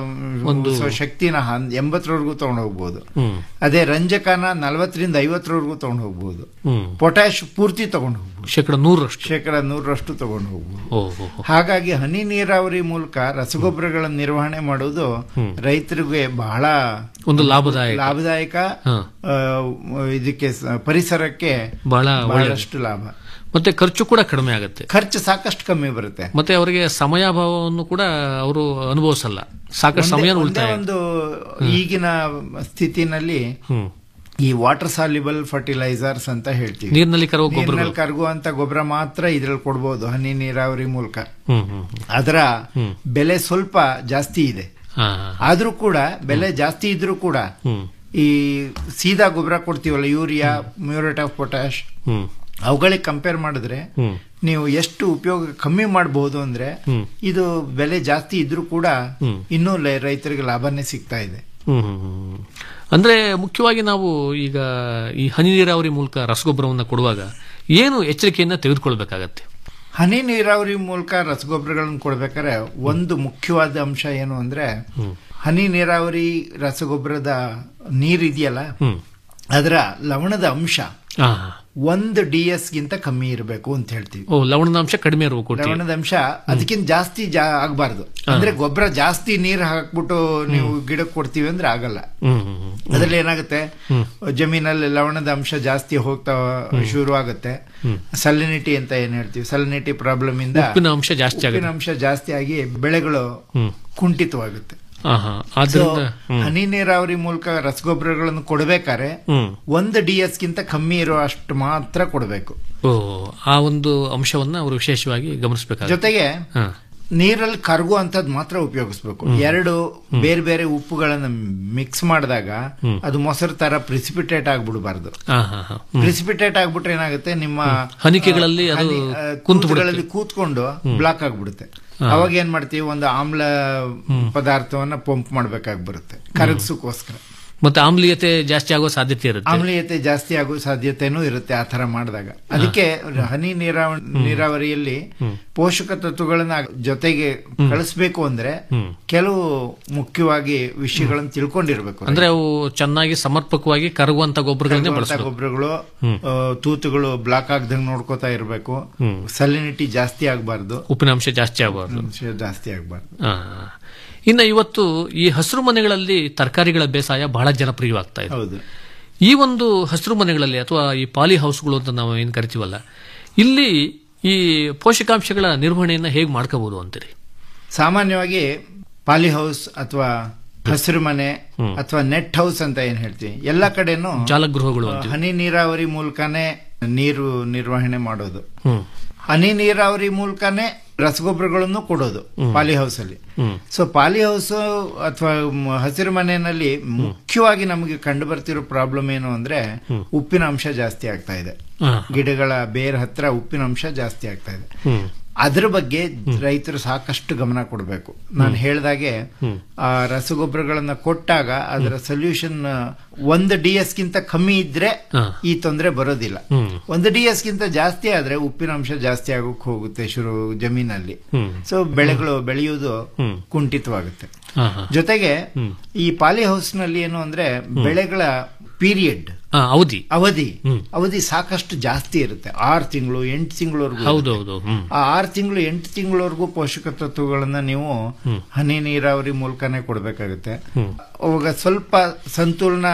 ಒಂದು- ಸೊ ಶಕ್ತಿನ ಹನ್- ಎಂಬತ್ತರವರೆಗೂ ತಗೊಂಡು ಹೋಗ್ಬೋದು ಹ್ಮ್ ಅದೇ ರಂಜಕನ ನಲವತ್ತರಿಂದ ಐವತ್ತರವರೆಗೂ ತಗೊಂಡು ಹೋಗ್ಬೋದು ಹ್ಮ್ ಪೊಟ್ಯಾಶ್ ಪೂರ್ತಿ ತಗೊಂಡು ಹೋಗ್ಬೋದು ಶೇಕಡ ನೂರರಷ್ಟು ಶೇಕಡ ನೂರರಷ್ಟು ತಗೊಂಡು ಹೋಗ್ಬೋದು ಓಹೋ ಹಾಗಾಗಿ ಹನಿ ನೀರಾವರಿ ಮೂಲಕ ರಸಗೊಬ್ಬರಗಳ ನಿರ್ವಹಣೆ ಮಾಡುವುದು ರೈತರಿಗೆ ಬಹಳ ಒಂದು ಲಾಭದಾಯಕ ಲಾಭದಾಯಕ ಹಾ. ಆ, ಇದಕ್ಕೆ ಸ- ಪರಿಸರಕ್ಕೆ ಬಹಳ ಒಳ್ಳೆಯದು. ಬಹಳಷ್ಟು ಲಾಭ ಮತ್ತೆ ಖರ್ಚು ಕೂಡ ಕಡಿಮೆ ಆಗುತ್ತೆ ಖರ್ಚು ಸಾಕಷ್ಟು ಕಮ್ಮಿ ಬರುತ್ತೆ ಮತ್ತೆ ಅವರಿಗೆ ಸಮಯಾಭಾವವನ್ನು ಕೂಡ ಅವರು ಅನುಭವಿಸಲ್ಲ ಸಾಕಷ್ಟು ಸಮಯ ಒಂದೇ- ಒಂದೇ ಉಳಿತಾಯ ಒಂದು ಈಗಿನ ಸ್ಥಿತಿನಲ್ಲಿ ಹ್ಮ್ ಈ ವಾಟರ್ ಸಾಲ್ಯುಬಲ್ ಫರ್ಟಿಲೈಸರ್ಸ್ ಅಂತ ಹೇಳ್ತೀವಿ ನೀರಿನಲ್ಲಿ ಕರಗುವ ಗೊಬ್ಬರಗಳು. ನೀರಿನಲ್ಲಿ ಕರಗುವಂತ ಗೊಬ್ಬರ ಮಾತ್ರ ಇದ್ರಲ್ಲಿ ಕೊಡ್ಬೋದು ಹನಿ ನೀರಾವರಿ ಮೂಲಕ ಹ್ಮ್ ಹ್ಮ್ ಹ್ಮ್. ಅದರ ಹ್ಮ್. ಬೆಲೆ ಸ್ವಲ್ಪ ಜಾಸ್ತಿ ಇದೆ ಹಾ ಆದ್ರೂ ಕೂಡ ಬೆಲೆ ಜಾಸ್ತಿ ಇದ್ರೂ ಕೂಡ ಹ್ಮ್ ಈ ಸೀದಾ ಗೊಬ್ಬರ ಕೊಡ್ತೀವಲ್ಲ ಯೂರಿಯಾ ಮ್ಯೂರೇಟ್ ಆಫ್ ಪೊಟ್ಯಾಶ್ ಹ್ಮ್ ಅವುಗಳಿಗೆ ಕಂಪೇರ್ ಮಾಡಿದ್ರೆ ಹ್ಮ್ ನೀವು ಎಷ್ಟು ಉಪಯೋಗ ಕಮ್ಮಿ ಮಾಡಬಹುದು ಅಂದ್ರೆ ಹ್ಮ್. ಇದು ಬೆಲೆ ಜಾಸ್ತಿ ಇದ್ರೂ ಕೂಡ ಹ್ಮ್. ಇನ್ನೂ ಲೆ- ರೈತರಿಗೆ ಲಾಭನೇ ಸಿಗ್ತಾ ಇದೆ ಹ್ಮ್ ಹ್ಮ್ ಹ್ಮ್. ಅಂದ್ರೆ ಮುಖ್ಯವಾಗಿ ನಾವು ಈಗ ಈ ಹನಿ ನೀರಾವರಿ ಮೂಲಕ ರಸಗೊಬ್ಬರವನ್ನು ಕೊಡುವಾಗ ಏನು ಎಚ್ಚರಿಕೆಯನ್ನ ತೆಗೆದುಕೊಳ್ಬೇಕಾಗತ್ತೆ ಹನಿ ನೀರಾವರಿ ಮೂಲಕ ರಸಗೊಬ್ಬರಗಳನ್ನು ಕೊಡ್ಬೇಕಾದ್ರೆ ಒಂದು ಮುಖ್ಯವಾದ ಅಂಶ ಏನು ಅಂದ್ರೆ ಹನಿ ನೀರಾವರಿ ರಸಗೊಬ್ಬರದ ನೀರಿದೆಯಲ್ಲ ಹ್ಮ್ ಅದರ ಲವಣದ ಅಂಶ ಹಾ ಒಂದು ಡಿ ಎಸ್ ಗಿಂತ ಕಮ್ಮಿ ಇರಬೇಕು ಅಂತ ಹೇಳ್ತೀವಿ ಓ ಲವಣದ ಅಂಶ ಕಡಿಮೆ ಇರಬೇಕು ಒಟ್ಟಿಗೆ. ಲವಣದ ಅಂಶ ಅದಕ್ಕಿಂತ ಜಾಸ್ತಿ ಜಾ ಆಗಬಾರ್ದು ಅಂದ್ರೆ ಗೊಬ್ಬರ ಜಾಸ್ತಿ ನೀರು ಹಾಕ್ಬಿಟ್ಟು ನೀವು ಗಿಡಕ್ಕೆ ಕೊಡ್ತೀವಿ ಅಂದ್ರೆ ಆಗಲ್ಲ ಹ್ಮ್ ಹ್ಮ್ ಹ್ಮ್. ಅದ್ರಲ್ಲಿ ಏನಾಗುತ್ತೆ ಜಮೀನಲ್ಲಿ ಲವಣದ ಅಂಶ ಜಾಸ್ತಿ ಹೋಗ್ತಾ ಶುರು ಆಗುತ್ತೆ ಸಲಿನಿಟಿ ಅಂತ ಏನ್ ಹೇಳ್ತೀವಿ ಸಲಿನಿಟಿ ಪ್ರಾಬ್ಲಮ್ ಇಂದ ಉಪ್ಪಿನ ಅಂಶ ಜಾಸ್ತಿ ಆಗುತ್ತೆ. ಉಪ್ಪಿನ ಅಂಶ ಜಾಸ್ತಿ ಆಗಿ ಬೆಳೆಗಳು ಹ್ಮ್. ಕುಂಠಿತವಾಗುತ್ತೆ ಹಾ ಹಾ ಆದ್ರಿಂದ So, ಹನಿ ನೀರಾವರಿ ಮೂಲಕ ರಸಗೊಬ್ಬರಗಳನ್ನು ಕೊಡ್ಬೇಕಾದ್ರೆ ಹ್ಮ್ ಒಂದು ಡಿ ಎಸ್ ಗಿಂತ ಕಮ್ಮಿ ಇರೋ ಅಷ್ಟು ಮಾತ್ರ ಕೊಡಬೇಕು ಓ ಆ ಒಂದು ಅಂಶವನ್ನ ಅವರು ವಿಶೇಷವಾಗಿ ಗಮನಿಸಬೇಕಾಗುತ್ತೆ ಜೊತೆಗೆ ಹಾ ನೀರಲ್ಲಿ ಕರಗುವಂತದ್ ಮಾತ್ರ ಉಪಯೋಗಿಸ್ಬೇಕು ಎರಡು ಬೇರೆ ಬೇರೆ ಉಪ್ಪುಗಳನ್ನ ಮಿಕ್ಸ್ ಮಾಡಿದಾಗ ಅದು ಮೊಸರು ತರ ಪ್ರಿಸಿಪಿಟೇಟ್ ಆಗ್ಬಿಡಬಾರ್ದು ಹಾ ಹಾ ಹಾ ಹ್ಮ್. ಪ್ರಿಸಿಪಿಟೇಟ್ ಆಗ್ಬಿಟ್ರೆ ಏನಾಗುತ್ತೆ ನಿಮ್ಮ ಹನಿಕೆಗಳಲ್ಲಿ ಆ, ಅದು ಹನಿ, ಆ, ಕುಂತು ಕೂತುಗಳಲ್ಲಿ ಕೂತ್ಕೊಂಡು ಬ್ಲಾಕ್ ಆಗ್ಬಿಡುತ್ತೆ ಅವಾಗ ಏನ್ ಮಾಡ್ತೀವಿ ಒಂದು ಆಮ್ಲ ಪದಾರ್ಥವನ್ನ ಪಂಪ್ ಮಾಡ್ಬೇಕಾಗಿ ಬರುತ್ತೆ ಕರಗಿಸೋಕೋಸ್ಕರ ಮತ್ತೆ ಆಮ್ಲೀಯತೆ ಜಾಸ್ತಿ ಆಗೋ ಸಾಧ್ಯತೆ ಇರುತ್ತೆ ಆಮ್ಲೀಯತೆ ಜಾಸ್ತಿ ಆಗೋ ಸಾಧ್ಯತೆನೂ ಇರುತ್ತೆ ಆ ತರ ಮಾಡಿದಾಗ ಅದಕ್ಕೆ ಹನಿ ನೀರಾವ ನೀರಾವರಿಯಲ್ಲಿ ಪೋಷಕ ತತ್ವಗಳನ್ನ ಜೊತೆಗೆ ಕಳಿಸ್ಬೇಕು ಅಂದ್ರೆ ಕೆಲವು ಮುಖ್ಯವಾಗಿ ವಿಷಯಗಳನ್ನು ತಿಳ್ಕೊಂಡಿರ್ಬೇಕು ಅಂದ್ರೆ ಅವು ಚೆನ್ನಾಗಿ ಸಮರ್ಪಕವಾಗಿ ಕರಗುವಂತ ಗೊಬ್ಬರಗಳನ್ನೇ ಕರಗುವಂತ ಬಳಸಬೇಕು ಗೊಬ್ಬರಗಳು ಆ, ತೂತುಗಳು ಬ್ಲಾಕ್ ಆಗದಂಗ್ ನೋಡ್ಕೋತಾ ಇರಬೇಕು ಹ್ಮ್. ಸಲಿನಿಟಿ ಜಾಸ್ತಿ ಆಗಬಾರ್ದು ಉಪ್ಪಿನ ಅಂಶ ಜಾಸ್ತಿ ಆಗಬಾರ್ದು ಜಾಸ್ತಿ ಆಗಬಾರ್ದು ಆ. ಇನ್ನು ಇವತ್ತು ಈ ಹಸಿರು ಮನೆಗಳಲ್ಲಿ ತರಕಾರಿಗಳ ಬೇಸಾಯ ಬಹಳ ಜನಪ್ರಿಯವಾಗ್ತಾ ಇದೆ ಹೌದು ಈ ಒಂದು ಹಸಿರು ಮನೆಗಳಲ್ಲಿ ಅಥವಾ ಈ ಪಾಲಿ ಹೌಸ್ಗಳು ಅಂತ ನಾವು ಏನು ಕರಿತೀವಲ್ಲ ಇಲ್ಲಿ ಈ ಪೋಷಕಾಂಶಗಳ ನಿರ್ವಹಣೆಯನ್ನ ಹೇಗೆ ಮಾಡ್ಕೋಬಹುದು ಅಂತೀರಿ ಸಾಮಾನ್ಯವಾಗಿ ಪಾಲಿ ಹೌಸ್ ಅಥವಾ ಹಸಿರು ಮನೆ ಅಥವಾ ನೆಟ್ ಹೌಸ್ ಅಂತ ಏನ್ ಹೇಳ್ತೀವಿ ಎಲ್ಲ ಕಡೆನೂ ಜಾಲಗೃಹಗಳು ಆ, ಅಂತೀವಿ ಹನಿ ನೀರಾವರಿ ಮೂಲಕನೇ ನೀರು ನಿರ್ವಹಣೆ ಮಾಡೋದು ಹ್ಮ್ ಹನಿ ನೀರಾವರಿ ಮೂಲಕನೇ ರಸಗೊಬ್ಬರಗಳನ್ನು ಕೊಡೋದು ಪಾಲಿ ಹೌಸ್ ಅಲ್ಲಿ ಹ್ಮ್ ಸೊ ಪಾಲಿ ಹೌಸ್ ಅಥವಾ ಮ್- ಹಸಿರು ಮನೆಯಲ್ಲಿ ಮುಖ್ಯವಾಗಿ ನಮಗೆ ಕಂಡು ಬರ್ತಿರೋ ಪ್ರಾಬ್ಲಮ್ ಏನು ಅಂದ್ರೆ ಉಪ್ಪಿನ ಅಂಶ ಜಾಸ್ತಿ ಆಗ್ತಾ ಇದೆ ಹಾ. ಗಿಡಗಳ ಬೇರ್ ಹತ್ರ ಉಪ್ಪಿನ ಅಂಶ ಜಾಸ್ತಿ ಆಗ್ತಾ ಇದೆ ಹ್ಮ್ ಅದ್ರ ಬಗ್ಗೆ ರೈತರು ಸಾಕಷ್ಟು ಗಮನ ಕೊಡಬೇಕು ನಾನು ಹೇಳ್ದಾಗೆ ಆ ರಸಗೊಬ್ಬರಗಳನ್ನ ಕೊಟ್ಟಾಗ ಅದರ ಸೊಲ್ಯೂಷನ್ ಒಂದು ಡಿ ಎಸ್ ಗಿಂತ ಕಮ್ಮಿ ಇದ್ರೆ ಹಾ. ಈ ತೊಂದರೆ ಬರೋದಿಲ್ಲ ಹ್ಮ್. ಒಂದು ಡಿ ಎಸ್ ಗಿಂತ ಜಾಸ್ತಿ ಆದ್ರೆ ಉಪ್ಪಿನ ಅಂಶ ಜಾಸ್ತಿ ಆಗೋಕ್ ಹೋಗುತ್ತೆ ಶುರು ಜಮೀನಲ್ಲಿ ಹ್ಮ್. ಸೊ ಬೆಳೆಗಳು ಬೆಳೆಯುವುದು ಹ್ಮ್. ಕುಂಠಿತವಾಗುತ್ತೆ ಹಾ ಹಾ ಜೊತೆಗೆ ಈ ಪಾಲಿ ಹೌಸ್ ನಲ್ಲಿ ಏನು ಅಂದ್ರೆ ಬೆಳೆಗಳ ಪೀರಿಯಡ್ ಆ, ಅವಧಿ ಅವಧಿ ಹ್ಮ್. ಅವಧಿ ಸಾಕಷ್ಟು ಜಾಸ್ತಿ ಇರುತ್ತೆ ಆರು ತಿಂಗಳು ಎಂಟು ತಿಂಗಳವರೆಗೂ ಹೌದೌದು ಹ್ಮ್ ಆ ಆರು ತಿಂಗಳು ಎಂಟು ತಿಂಗಳವರೆಗೂ ಪೋಷಕ ತತ್ವಗಳನ್ನ ನೀವು ಹನಿ ನೀರಾವರಿ ಮೂಲಕನೇ ಕೊಡಬೇಕಾಗುತ್ತೆ ಅವಾಗ ಸ್ವಲ್ಪ ಸಂತುಲನ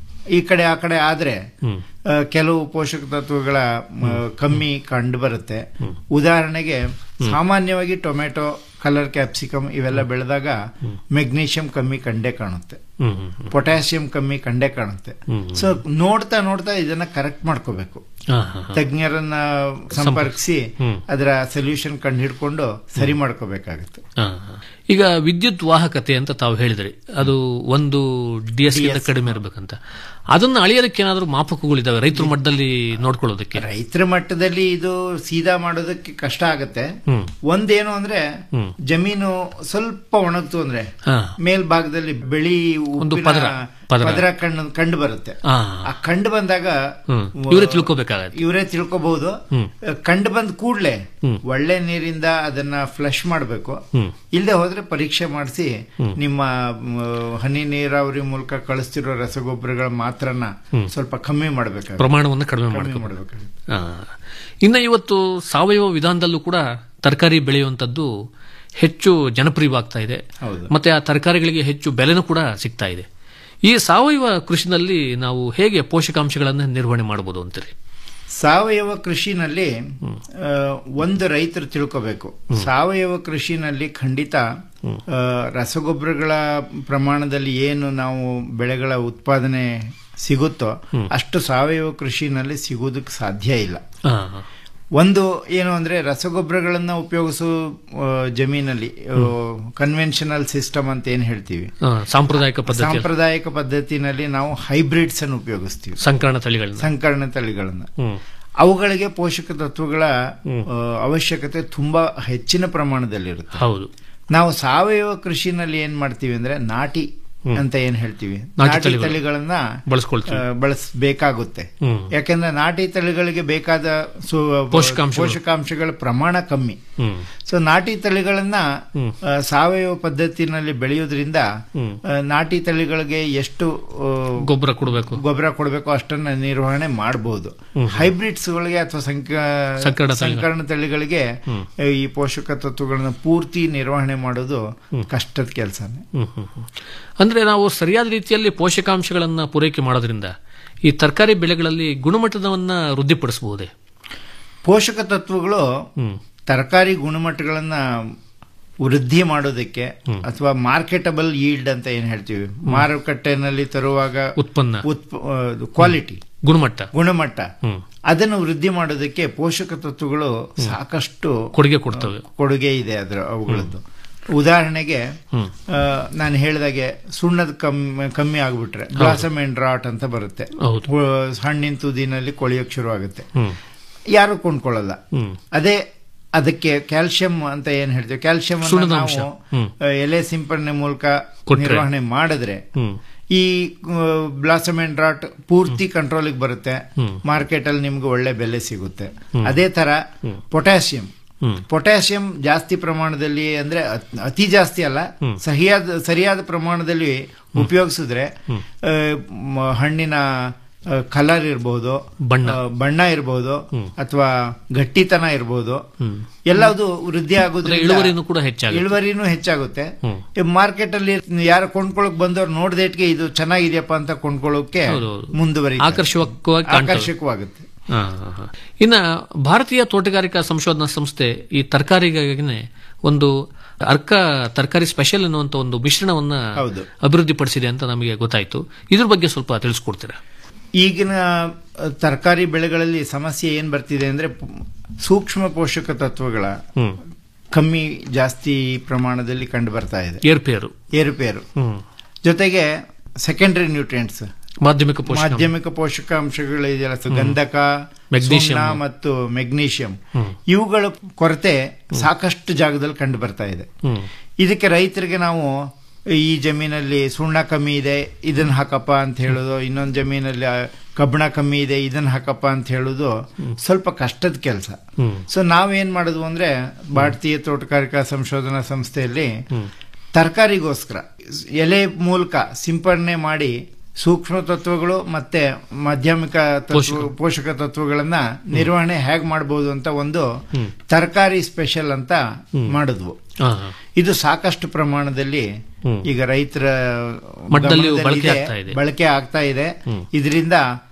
ಈ ಕಡೆ ಆ ಕಡೆ ಆದ್ರೆ ಆ, ಕೆಲವು ಪೋಷಕ ತತ್ವಗಳ ಮ, ಕಮ್ಮಿ ಕಂಡು ಬರುತ್ತೆ ಉದಾಹರಣೆಗೆ ಸಾಮಾನ್ಯವಾಗಿ ಟೊಮೆಟೊ ಕಲರ್ ಕ್ಯಾಪ್ಸಿಕಮ್ ಇವೆಲ್ಲ ಬೆಳೆದಾಗ ಮೆಗ್ನೀಷಿಯಂ ಕಮ್ಮಿ ಕಂಡೇ ಕಾಣುತ್ತೆ ಹ್ಮ್, ಹ್ಮ್, ಹ್ಮ್. ಪೊಟ್ಯಾಸಿಯಂ ಕಮ್ಮಿ ಕಂಡೇ ಕಾಣುತ್ತೆ ಹ್ಮ್. ಸೊ ನೋಡ್ತಾ ನೋಡ್ತಾ ಇದನ್ನ ಕರೆಕ್ಟ್ ಮಾಡ್ಕೋಬೇಕು ಹಾ, ಹಾ, ಹಾ. ತಜ್ಞರನ್ನ ಸಂಪರ್ಕಿಸಿ ಹ್ಮ್. ಅದರ ಸೊಲ್ಯೂಷನ್ ಕಂಡು ಹಿಡ್ಕೊಂಡು ಸರಿ ಮಾಡ್ಕೋಬೇಕಾಗುತ್ತೆ ಹಾ, ಹಾ. ಈಗ ವಿದ್ಯುತ್ ವಾಹಕತೆ ಅಂತ ತಾವು ಹೇಳಿದ್ರಿ ಅದು ಒಂದು ಡಿ ಎಸ್ ಕಡಿಮೆ ಇರಬೇಕಂತ ಅದನ್ನ ಅಳಿಯೋದಕ್ಕೆ ಏನಾದರೂ ಮಾಪಕಗಳಿದಾವೆ ರೈತರ ಮಟ್ಟದಲ್ಲಿ ನೋಡ್ಕೊಳ್ಳೋದಕ್ಕೆ ರೈತರ ಮಟ್ಟದಲ್ಲಿ ಇದು ಸೀದಾ ಮಾಡೋದಕ್ಕೆ ಕಷ್ಟ ಆಗತ್ತೆ ಹ್ಮ್. ಒಂದೇನು ಅಂದ್ರೆ ಹ್ಮ್. ಜಮೀನು ಸ್ವಲ್ಪ ಒಣಗ್ತು ಅಂದ್ರೆ ಹಾ. ಮೇಲ್ಭಾಗದಲ್ಲಿ ಬೆಳಿ ಒಂದು ಉಪ್ಪಿನ ಪದರ, ಪದರ. ಪದರ ಕಂಡು ಕಂಡು ಬರುತ್ತೆ ಆ. ಆ ಕಂಡು ಬಂದಾಗ ಹ್ಮ್. ಇವರೇ ತಿಳ್ಕೊಬೇಕಾಗತ್ತೆ ಇವರೇ ತಿಳ್ಕೋಬಹುದು ಹ್ಮ್. ಕಂಡು ಬಂದ ಕೂಡ್ಲೆ ಹ್ಮ್. ಒಳ್ಳೆ ನೀರಿಂದ ಅದನ್ನ ಫ್ಲಶ್ ಮಾಡಬೇಕು ಹ್ಮ್. ಇಲ್ಲದೆ ಹೋದ್ರೆ ಪರೀಕ್ಷೆ ಮಾಡಿಸಿ ನಿಮ್ಮ ಮ್, ಹನಿ ನೀರಾವರಿ ಮೂಲಕ ಕಳಿಸ್ತಿರೋ ರಸಗೊಬ್ಬರಗಳ ಮಾತ್ರನ ಹ್ಮ್. ಸ್ವಲ್ಪ ಕಮ್ಮಿ ಮಾಡಬೇಕು ಪ್ರಮಾಣವನ್ನು ಕಡಿಮೆ ಕಡಿಮೆ ಮಾಡ್ಕೋಬೇಕು ಮಾಡಬೇಕು ಆ. ಇನ್ನ ಇವತ್ತು ಸಾವಯವ ವಿಧಾನದಲ್ಲೂ ಕೂಡ ತರಕಾರಿ ಬೆಳೆಯುವಂತದ್ದು ಹೆಚ್ಚು ಜನಪ್ರಿಯವಾಗ್ತಾ ಇದೆ ಹೌದು. ಮತ್ತೆ ಆ ತರಕಾರಿಗಳಿಗೆ ಹೆಚ್ಚು ಬೆಲೆನೂ ಕೂಡ ಸಿಗ್ತಾ ಇದೆ ಈ ಸಾವಯವ ಕೃಷಿನಲ್ಲಿ ನಾವು ಹೇಗೆ ಪೋಷಕಾಂಶಗಳನ್ನು ನಿರ್ವಹಣೆ ಮಾಡಬಹುದು ಅಂತೀರಿ ಸಾವಯವ ಕೃಷಿನಲ್ಲಿ ಆ, ಒಂದು ರೈತರು ತಿಳ್ಕೋಬೇಕು ಸಾವಯವ ಕೃಷಿನಲ್ಲಿ ಖಂಡಿತ ಆ, ರಸಗೊಬ್ಬರಗಳ ಪ್ರಮಾಣದಲ್ಲಿ ಏನು ನಾವು ಬೆಳೆಗಳ ಉತ್ಪಾದನೆ ಸಿಗುತ್ತೋ ಅಷ್ಟು ಸಾವಯವ ಕೃಷಿನಲ್ಲಿ ಸಿಗೋದಕ್ಕೆ ಸಾಧ್ಯ ಇಲ್ಲ ಆ, ಒಂದು ಏನು ಅಂದ್ರೆ ರಸಗೊಬ್ಬರಗಳನ್ನ ಉಪಯೋಗಿಸೋ ಆ, ಜಮೀನಲ್ಲಿ ಕನ್ವೆನ್ಷನಲ್ ಸಿಸ್ಟಮ್ ಅಂತ ಏನ್ ಹೇಳ್ತೀವಿ ಆ, ಸಾಂಪ್ರದಾಯಿಕ ಪದ್ಧತಿ ಸಾಂಪ್ರದಾಯಿಕ ಪದ್ಧತಿನಲ್ಲಿ ನಾವು ಹೈಬ್ರಿಡ್ಸ್ ಅನ್ನು ಉಪಯೋಗಿಸ್ತೀವಿ ಸಂಕರಣ ತಳಿಗಳನ್ನ ಸಂಕರಣ ತಳಿಗಳನ್ನ ಹ್ಮ್. ಅವುಗಳಿಗೆ ಪೋಷಕ ತತ್ವಗಳ ಆ, ಅವಶ್ಯಕತೆ ತುಂಬಾ ಹೆಚ್ಚಿನ ಪ್ರಮಾಣದಲ್ಲಿರುತ್ತೆ ಹೌದು ನಾವು ಸಾವಯವ ಕೃಷಿನಲ್ಲಿ ಏನ್ ಮಾಡ್ತೀವಿ ಅಂದ್ರೆ ನಾಟಿ ಅಂತ ಏನ್ ಹೇಳ್ತೀವಿ ನಾಟಿ ನಾಟಿ ತಳಿಗಳು. ತಳಿಗಳನ್ನ ಬಳಸ್ಕೊಳ್ತೀವಿ. ಆ, ಬಳಸಬೇಕಾಗುತ್ತೆ ಹ್ಮ್. ಯಾಕಂದ್ರೆ ನಾಟಿ ತಳಿಗಳಿಗೆ ಬೇಕಾದ ಸು- ಪೋಷಕಾಂಶಗಳು. ಪೋಷಕಾಂಶಗಳ ಪ್ರಮಾಣ ಕಮ್ಮಿ ಹ್ಮ್. ಸೊ ನಾಟಿ ತಳಿಗಳನ್ನ ಹ್ಮ್. ಆ, ಸಾವಯವ ಪದ್ಧತಿನಲ್ಲಿ ಬೆಳೆಯೋದ್ರಿಂದ ಹ್ಮ್. ಆ, ನಾಟಿ ತಳಿಗಳಿಗೆ ಎಷ್ಟು ಆ, ಗೊಬ್ಬರ ಕೊಡಬೇಕು ಗೊಬ್ಬರ ಕೊಡಬೇಕು ಅಷ್ಟನ್ನ ನಿರ್ವಹಣೆ ಮಾಡಬಹುದು ಹೈಬ್ರಿಡ್ಸ್ಗಳಿಗೆ ಅಥವಾ ಸಂಕ- ಸಂಕರಣ ತಳಿಗಳು. ಸಂಕರಣ ತಳಿಗಳಿಗೆ ಹ್ಮ್. ಈ ಪೋಷಕ ತತ್ವಗಳನ್ನ ಪೂರ್ತಿ ನಿರ್ವಹಣೆ ಮಾಡೋದು ಕಷ್ಟದ ಕೆಲಸನೇ ಹ್ಮ್, ಹ್ಮ್, ಹ್ಮ್. ಅಂದ್ರೆ ನಾವು ಸರಿಯಾದ ರೀತಿಯಲ್ಲಿ ಪೋಷಕಾಂಶಗಳನ್ನ ಪೂರೈಕೆ ಮಾಡೋದ್ರಿಂದ ಈ ತರಕಾರಿ ಬೆಳೆಗಳಲ್ಲಿ ಗುಣಮಟ್ಟದವನ್ನ ವೃದ್ಧಿಪಡಿಸಬಹುದೇ ಪೋಷಕ ತತ್ವಗಳು ಹ್ಮ್. ತರಕಾರಿ ಗುಣಮಟ್ಟಗಳನ್ನ ವೃದ್ಧಿ ಮಾಡೋದಕ್ಕೆ ಅಥವಾ ಮಾರ್ಕೆಟಬಲ್ ಈಲ್ಡ್ ಅಂತ ಏನ್ ಹೇಳ್ತೀವಿ ಮಾರುಕಟ್ಟೆನಲ್ಲಿ ತರುವಾಗ ಉತ್ಪನ್ನ ಕ್ವಾಲಿಟಿ ಗುಣಮಟ್ಟ ಗುಣಮಟ್ಟ ಹ್ಮ್. ಅದನ್ನು ವೃದ್ಧಿ ಮಾಡೋದಕ್ಕೆ ಪೋಷಕ ತತ್ವಗಳು ಸಾಕಷ್ಟು ಕೊಡುಗೆ ಕೊಡ್ತವೆ ಕೊಡುಗೆ ಇದೆ ಅದರ ಅವುಗಳದ್ದು ಉದಾಹರಣೆಗೆ ಹ್ಮ್. ಆ, ನಾನು ಹೇಳಿದಾಗೆ ಸುಣ್ಣದ ಕಮ್ಮಿ ಕಮ್ಮಿ ಆಗ್ಬಿಟ್ರೆ ಬ್ಲಾಸಮ್ ಅಂಡ್ ರಾಟ್ ಅಂತ ಬರುತ್ತೆ ಹೌದು. ಹು- ಹಣ್ಣಿನ ತುದಿನಲ್ಲಿ ಕೊಳೆಯೋಕ್ ಶುರು ಆಗುತ್ತೆ ಹ್ಮ್. ಯಾರು ಕೊಂಡ್ಕೊಳ್ಳಲ್ಲ ಹ್ಮ್. ಅದೇ ಅದಕ್ಕೆ ಕ್ಯಾಲ್ಸಿಯಂ ಅಂತ ಏನ್ ಹೇಳ್ತೀವಿ ಕ್ಯಾಲ್ಸಿಯಂ ಸುಣ್ಣದ ಅಂಶ. ನಾವು ಹ್ಮ್. ಆ, ಎಲೆ ಸಿಂಪಡಣೆ ಮೂಲಕ ಕೊಟ್ರೆ. ನಿರ್ವಹಣೆ ಮಾಡಿದ್ರೆ ಹ್ಮ್. ಈ ಬ್ಲಾಸಮ್ ಅಂಡ್ ರಾಟ್ ಪೂರ್ತಿ ಕಂಟ್ರೋಲಿಗೆ ಬರುತ್ತೆ ಹ್ಮ್. ಮಾರ್ಕೆಟ್ ಅಲ್ಲಿ ನಿಮ್ಗೆ ಒಳ್ಳೆ ಬೆಲೆ ಸಿಗುತ್ತೆ ಅದೇ ತರ ಪೊಟ್ಯಾಸಿಯಂ ಹ್ಮ್. ಪೊಟ್ಯಾಸಿಯಂ ಜಾಸ್ತಿ ಪ್ರಮಾಣದಲ್ಲಿ ಅಂದ್ರೆ ಅತ್- ಅತಿ ಜಾಸ್ತಿ ಅಲ್ಲ ಸರಿಯಾದ ಸರಿಯಾದ ಪ್ರಮಾಣದಲ್ಲಿ ಉಪಯೋಗಿಸಿದ್ರೆ ಆ, ಮ- ಹಣ್ಣಿನ ಕಲರ್ ಇರಬಹುದು ಬಣ್ಣ. ಬಣ್ಣ ಇರಬಹುದು ಅಥವಾ ಗಟ್ಟಿತನ ಇರಬಹುದು ಎಲ್ಲದು ವೃದ್ಧಿ ಅಂದ್ರೆ ಆಗೋದ್ರಿಂದ ಇಳುವರಿನೂ ಕೂಡ ಹೆಚ್ಚಾಗುತ್ತೆ ಇಳುವರಿನೂ ಹೆಚ್ಚಾಗುತ್ತೆ ಹ್ಮ್. ಮಾರ್ಕೆಟ್ ಅಲ್ಲಿ ಯಾರು ಕೊಂಡ್ಕೊಳಕ್ ಬಂದವ್ರು ನೋಡ್ದೇಟ್ಗೆ ಇದು ಚೆನ್ನಾಗಿದೆಯಪ್ಪ ಅಂತ ಕೊಂಡ್ಕೊಳ್ಳೋಕೆ ಹೌದು, ಹೌದು. ಮುಂದುವರಿ ಆಕರ್ಷಕವಾಗಿ ಕಾಣ್ತವೆ. ಆಕರ್ಷಕವಾಗುತ್ತೆ ಹಾ, ಹಾ, ಹಾ. ಇನ್ನ ಭಾರತೀಯ ತೋಟಗಾರಿಕಾ ಸಂಶೋಧನಾ ಸಂಸ್ಥೆ ಈ ತರಕಾರಿಗಾಗಿನೇ ಒಂದು ಅರ್ಕ ತರಕಾರಿ ಸ್ಪೆಷಲ್ ಅನ್ನುವಂತ ಒಂದು ಮಿಶ್ರಣವನ್ನ ಹೌದು. ಅಭಿವೃದ್ಧಿಪಡಿಸಿದೆ ಅಂತ ನಮಗೆ ಗೊತ್ತಾಯ್ತು ಇದ್ರ ಬಗ್ಗೆ ಸ್ವಲ್ಪ ತಿಳಿಸ್ಕೊಡ್ತೀರಾ ಈಗಿನ ತರಕಾರಿ ಬೆಳೆಗಳಲ್ಲಿ ಸಮಸ್ಯೆ ಏನ್ ಬರ್ತಿದೆ ಅಂದ್ರೆ ಪ್- ಸೂಕ್ಷ್ಮ ಪೋಷಕ ತತ್ವಗಳ ಹ್ಮ್ ಕಮ್ಮಿ ಜಾಸ್ತಿ ಪ್ರಮಾಣದಲ್ಲಿ ಕಂಡು ಬರ್ತಾ ಇದೆ ಏರ್ಪೇರು ಏರುಪೇರು ಹ್ಮ್ ಜೊತೆಗೆ ಸೆಕೆಂಡರಿ ನ್ಯೂಟ್ರಿಯೆಂಟ್ಸ್ ಮಾಧ್ಯಮಿಕ ಪೋಷಕ ಮಾಧ್ಯಮಿಕ ಪೋಷಕಾಂಶಗಳು ಇದೆಯಲ್ಲ ಸೊ ಗಂಧಕ ಮೆಗ್ನೀಷಿಯಂ. ಸುಣ್ಣ ಮತ್ತು ಮೆಗ್ನೀಷಿಯಂ ಇವುಗಳ ಕೊರತೆ ಸಾಕಷ್ಟು ಜಾಗದಲ್ಲಿ ಕಂಡು ಬರ್ತಾ ಇದೆ ಹ್ಮ್ ಇದಕ್ಕೆ ರೈತರಿಗೆ ನಾವು ಈ ಜಮೀನಲ್ಲಿ ಸುಣ್ಣ ಕಮ್ಮಿ ಇದೆ ಇದನ್ನ ಹಾಕಪ್ಪ ಅಂತ ಹೇಳೋದು ಇನ್ನೊಂದು ಜಮೀನಲ್ಲಿ ಆ, ಕಬ್ಬಣ ಕಮ್ಮಿ ಇದೆ ಇದನ್ನ ಹಾಕಪ್ಪ ಅಂತ ಹೇಳೋದು ಸ್ವಲ್ಪ ಕಷ್ಟದ ಕೆಲಸ ಹ್ಮ್. ಸೊ ನಾವೇನ್ ಮಾಡೋದು ಅಂದ್ರೆ ಭಾರತೀಯ ತೋಟಗಾರಿಕಾ ಸಂಶೋಧನಾ ಸಂಸ್ಥೆಯಲ್ಲಿ ತರಕಾರಿಗೋಸ್ಕರ ಎಲೆ ಮೂಲಕ ಸಿಂಪಡಣೆ ಮಾಡಿ ಸೂಕ್ಷ್ಮ ತತ್ವಗಳು ಮತ್ತೆ ಮಾಧ್ಯಮಿಕ ತತ್ವ ಪೋಷಕ ತತ್ವಗಳನ್ನ ನಿರ್ವಹಣೆ ಹೇಗ್ ಮಾಡಬಹುದು ಅಂತ ಒಂದು ತರಕಾರಿ ಸ್ಪೆಷಲ್ ಅಂತ ಮಾಡಿದ್ವು ಹಾ, ಹಾ. ಇದು ಸಾಕಷ್ಟು ಪ್ರಮಾಣದಲ್ಲಿ ಈಗ ರೈತರ ಮಟ್ಟದಲ್ಲಿ ಗಮನದಲ್ಲಿದೆ, ಬಳಕೆ ಆಗ್ತಾ ಇದೆ. ಬಳಕೆ ಆಗ್ತಾ ಇದೆ ಇದರಿಂದ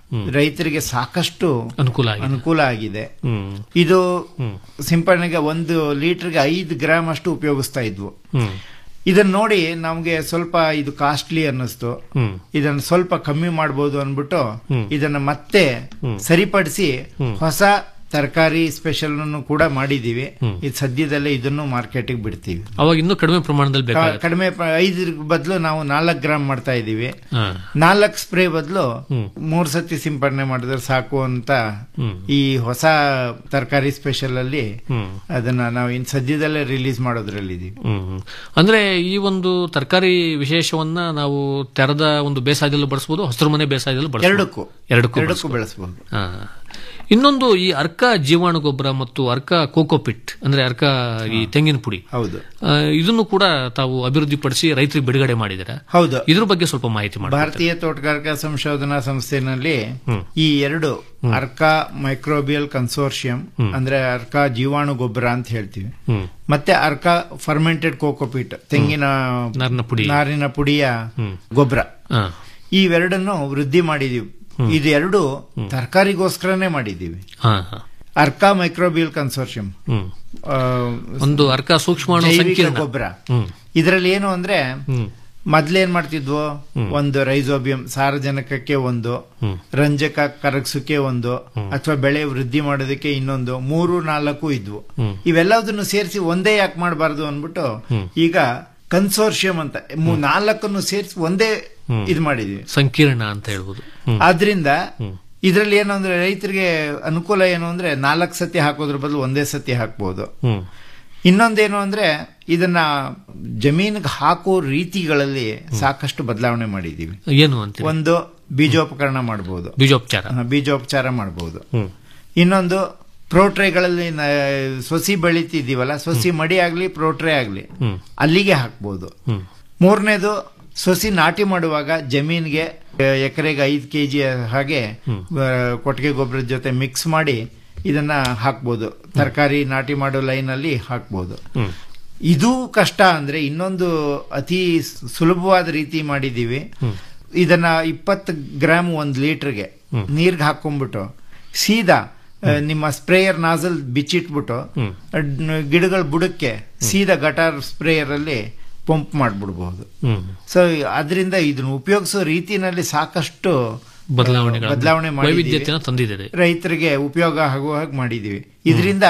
ರೈತರಿಗೆ ಸಾಕಷ್ಟು ಅನುಕೂಲ ಆಗಿದೆ ಅನುಕೂಲ ಆಗಿದೆ ಹ್ಮ್ ಇದು ಸಿಂಪಡಣೆಗೆ ಒಂದು ಲೀಟರ್ಗೆ ಐದು ಗ್ರಾಮ್ ಅಷ್ಟು ಉಪಯೋಗಿಸ್ತಾ ಇದ್ವು ಹ್ಮ್ ಇದನ್ನ ನೋಡಿ ನಮ್ಗೆ ಸ್ವಲ್ಪ ಇದು ಕಾಸ್ಟ್ಲಿ ಅನ್ನಿಸ್ತು ಹ್ಮ್ ಇದನ್ನ ಸ್ವಲ್ಪ ಕಮ್ಮಿ ಮಾಡ್ಬೋದು ಅನ್ಬಿಟ್ಟು ಹ್ಮ್. ಇದನ್ನ ಮತ್ತೆ ಹ್ಮ್. ಸರಿಪಡಿಸಿ ಹ್ಮ್. ಹೊಸ ತರಕಾರಿ ಸ್ಪೆಷಲ್ ಕೂಡ ಮಾಡಿದೀವಿ ಹ್ಮ್. ಇದು ಸದ್ಯದಲ್ಲೇ ಇದನ್ನು ಮಾರ್ಕೆಟಿಗೆ ಬಿಡ್ತೀವಿ ಅವಾಗ ಇನ್ನೂ ಕಡಿಮೆ ಪ್ರಮಾಣದಲ್ಲಿ ಕ- ಬೇಕಾಗುತ್ತೆ ಕಡಿಮೆ ಪ- ಐದ್ರ ಬದಲು ನಾವು ನಾಲ್ಕು ಗ್ರಾಮ್ ಮಾಡ್ತಾ ಇದೀವಿ ಹಾ. ನಾಲ್ಕು ಸ್ಪ್ರೇ ಬದಲು ಹ್ಮ್. ಮೂರ್ ಸತಿ ಸಿಂಪಡಣೆ ಮಾಡಿದ್ರೆ ಸಾಕು ಅಂತ ಹ್ಮ್. ಈ ಹೊಸ ತರಕಾರಿ ಸ್ಪೆಷಲ್ ಅಲ್ಲಿ ಹ್ಮ್. ಅದನ್ನ ನಾವು ಇನ್ ಸದ್ಯದಲ್ಲೇ ರಿಲೀಸ್ ಮಾಡೋದ್ರಲ್ಲಿ ಇದೀವಿ ಹ್ಮ್ ಹ್ಮ್. ಅಂದ್ರೆ ಈ ಒಂದು ತರಕಾರಿ ವಿಶೇಷವನ್ನ ನಾವು ತೆರೆದ ಒಂದು ಬೇಸಾಯದಲ್ಲೂ ಬಳಸಬಹುದು ಹಸಿರು ಮನೆ ಬೇಸಾಯದಲ್ಲೂ ಬಳಸಬಹುದು ಎರಡಕ್ಕೂ ಎರಡಕ್ಕೂ ಎರಡಕ್ಕೂ ಬಳಸ್ಬೋದು. ಬೆಳೆಸಬಹುದು ಹಾ. ಇನ್ನೊಂದು ಈ ಅರ್ಕ ಜೀವಾಣು ಗೊಬ್ಬರ ಮತ್ತು ಅರ್ಕ ಕೋಕೋಪಿಟ್ ಅಂದ್ರೆ ಅರ್ಕ ಈ ತೆಂಗಿನ ಪುಡಿ ಹೌದು ಆ, ಇದನ್ನು ಕೂಡ ತಾವು ಅಭಿವೃದ್ಧಿಪಡಿಸಿ ರೈತರಿಗೆ ಬಿಡುಗಡೆ ಮಾಡಿದ್ದಾರೆ ಹೌದು ಇದ್ರ ಬಗ್ಗೆ ಸ್ವಲ್ಪ ಮಾಹಿತಿ ಮಾಡಿ ಭಾರತೀಯ ತೋಟಗಾರಿಕಾ ಸಂಶೋಧನಾ ಸಂಸ್ಥೆನಲ್ಲಿ ಹ್ಮ್. ಈ ಎರಡು ಅರ್ಕಾ ಮೈಕ್ರೋಬಿಯಲ್ ಕನ್ಸೋರ್ಷಿಯಂ ಹ್ಮ್. ಅಂದ್ರೆ ಅರ್ಕಾ ಜೀವಾಣು ಗೊಬ್ಬರ ಅಂತ ಹೇಳ್ತೀವಿ ಹ್ಮ್ ಮತ್ತೆ ಅರ್ಕಾ ಫರ್ಮೆಂಟೆಡ್ ಕೋಕೋಪೀಟ್ ತೆಂಗಿನ ನಾರಿನ ಪುಡಿ. ನಾರಿನ ಪುಡಿಯ ಹ್ಮ್. ಗೊಬ್ಬರ ಹಾ. ಇವೆರಡನ್ನು ವೃದ್ಧಿ ಮಾಡಿದೀವಿ ಇದು ಎರಡು ತರಕಾರಿಗೋಸ್ಕರನೇ ಮಾಡಿದೀವಿ ಹಾ, ಹಾ. ಅರ್ಕಾ ಮೈಕ್ರೋಬಿಯಲ್ ಕನ್ಸೋರ್ಷಿಯಂ ಹ್ಮ್ ಆ, ಒಂದು ಅರ್ಕ ಸೂಕ್ಷ್ಮಾಣು ಜೈವಿಕ ಸಂಕೀರ್ಣ ಗೊಬ್ಬರ ಹ್ಮ್ ಇದರಲ್ಲಿ ಏನು ಅಂದ್ರೆ ಹ್ಮ್ ಮೊದ್ಲೇನ್ ಮಾಡ್ತಿದ್ವು ಒಂದು ರೈಸೋಬಿಯಂ ಸಾರಜನಕಕ್ಕೆ ಒಂದು ಹ್ಮ್. ರಂಜಕ ಕರಗಿಸೋಕೆ ಒಂದು ಅಥವಾ ಬೆಳೆ ವೃದ್ಧಿ ಮಾಡೋದಕ್ಕೆ ಇನ್ನೊಂದು ಮೂರು ನಾಲ್ಕು ಇದ್ವು ಹ್ಮ್. ಇವೆಲ್ಲದನ್ನು ಸೇರಿಸಿ ಒಂದೇ ಯಾಕೆ ಮಾಡಬಾರ್ದು ಅನ್ಬಿಟ್ಟು ಹ್ಮ್. ಈಗ ಕನ್ಸೋರ್ಷಿಯಂ ಅಂತ ಮೂ- ನಾಲ್ಕನ್ನು ಸೇರಿಸಿ ಒಂದೇ ಹ್ಮ್. ಇದು ಮಾಡಿದ್ವಿ ಸಂಕೀರ್ಣ ಅಂತ ಹೇಳ್ಬೋದು ಹ್ಮ್ ಆದ್ರಿಂದ ಹ್ಮ್. ಇದರಲ್ಲಿ ಏನು ಅಂದ್ರೆ ರೈತರಿಗೆ ಅನುಕೂಲ ಏನು ಅಂದ್ರೆ ನಾಲ್ಕು ಸತಿ ಹಾಕೋದ್ರ ಬದಲು ಒಂದೇ ಸತಿ ಹಾಕ್ಬೋದು ಹ್ಮ್ ಇನ್ನೊಂದೇನು ಅಂದ್ರೆ ಇದನ್ನ ಜಮೀನಿಗೆ ಹಾಕೋ ರೀತಿಗಳಲ್ಲಿ ಸಾಕಷ್ಟು ಬದಲಾವಣೆ ಮಾಡಿದೀವಿ ಏನು ಅಂತೀರಿ ಒಂದು ಬೀಜೋಪಕರಣ ಮಾಡಬಹುದು ಬೀಜೋಪಚಾರ ಬೀಜೋಪಚಾರ ಮಾಡಬಹುದು ಹ್ಮ್ ಇನ್ನೊಂದು ಪ್ರೋಟ್ರೇಗಳಲ್ಲಿ ನ- ಸೊಸಿ ಬೆಳಿತಿದೀವಲ್ಲ ಸೊಸಿ ಮಡಿ ಆಗ್ಲಿ ಪ್ರೋಟ್ರೇ ಆಗ್ಲಿ ಹ್ಮ್ ಅಲ್ಲಿಗೆ ಹಾಕ್ಬೋದು ಹ್ಮ್ ಮೂರನೇದು ಸೊಸಿ ನಾಟಿ ಮಾಡುವಾಗ ಜಮೀನ್ಗೆ ಎಕರೆಗೆ ಐದು ಕೆ ಜಿ ಹಾಗೆ ಆ, ಕೊಟ್ಟಿಗೆ ಗೊಬ್ಬರದ ಜೊತೆ ಮಿಕ್ಸ್ ಮಾಡಿ ಇದನ್ನ ಹಾಕ್ಬೋದು ತರಕಾರಿ ನಾಟಿ ಮಾಡೋ ಲೈನ್ ಅಲ್ಲಿ ಹಾಕ್ಬೋದು ಹ್ಮ್ ಇದು ಕಷ್ಟ ಅಂದ್ರೆ ಇನ್ನೊಂದು ಅತಿ ಸುಲಭವಾದ ರೀತಿ ಮಾಡಿದೀವಿ ಇದನ್ನ ಇಪ್ಪತ್ತು ಗ್ರಾಮ್ ಒಂದ್ ಲೀಟರ್ಗೆ ನೀರ್ಗೆ ಹಾಕೊಂಡ್ಬಿಟ್ಟು ಸೀದಾ ಆ, ನಿಮ್ಮ ಸ್ಪ್ರೇಯರ್ ನಾಸಲ್ ಬಿಚ್ಚಿಟ್ಬಿಟ್ಟು ಹ್ಮ್. ಅಡ್- ಗಿಡಗಳ ಬುಡಕ್ಕೆ ಸೀದಾ ಗಟಾರ್ ಸ್ಪ್ರೇಯರ್ ಅಲ್ಲಿ ಪಂಪ್ ಮಾಡ್ಬಿಡ್ಬಹುದು ಹ್ಮ್ ಸೊ ಅದರಿಂದ ಇದನ್ನ ಉಪಯೋಗಿಸೋ ರೀತಿನಲ್ಲಿ ಸಾಕಷ್ಟು ಬದಲಾವಣೆಗಳ ಬದಲಾವಣೆ ಮಾಡಿದ್ದೀವಿ. ವೈವಿಧ್ಯತೆಯನ್ನು ತಂದಿದ್ದೀರಿ ರೈತರಿಗೆ ಉಪಯೋಗ ಆಗುವ ಹಾಗೆ ಮಾಡಿದೀವಿ ಇದರಿಂದ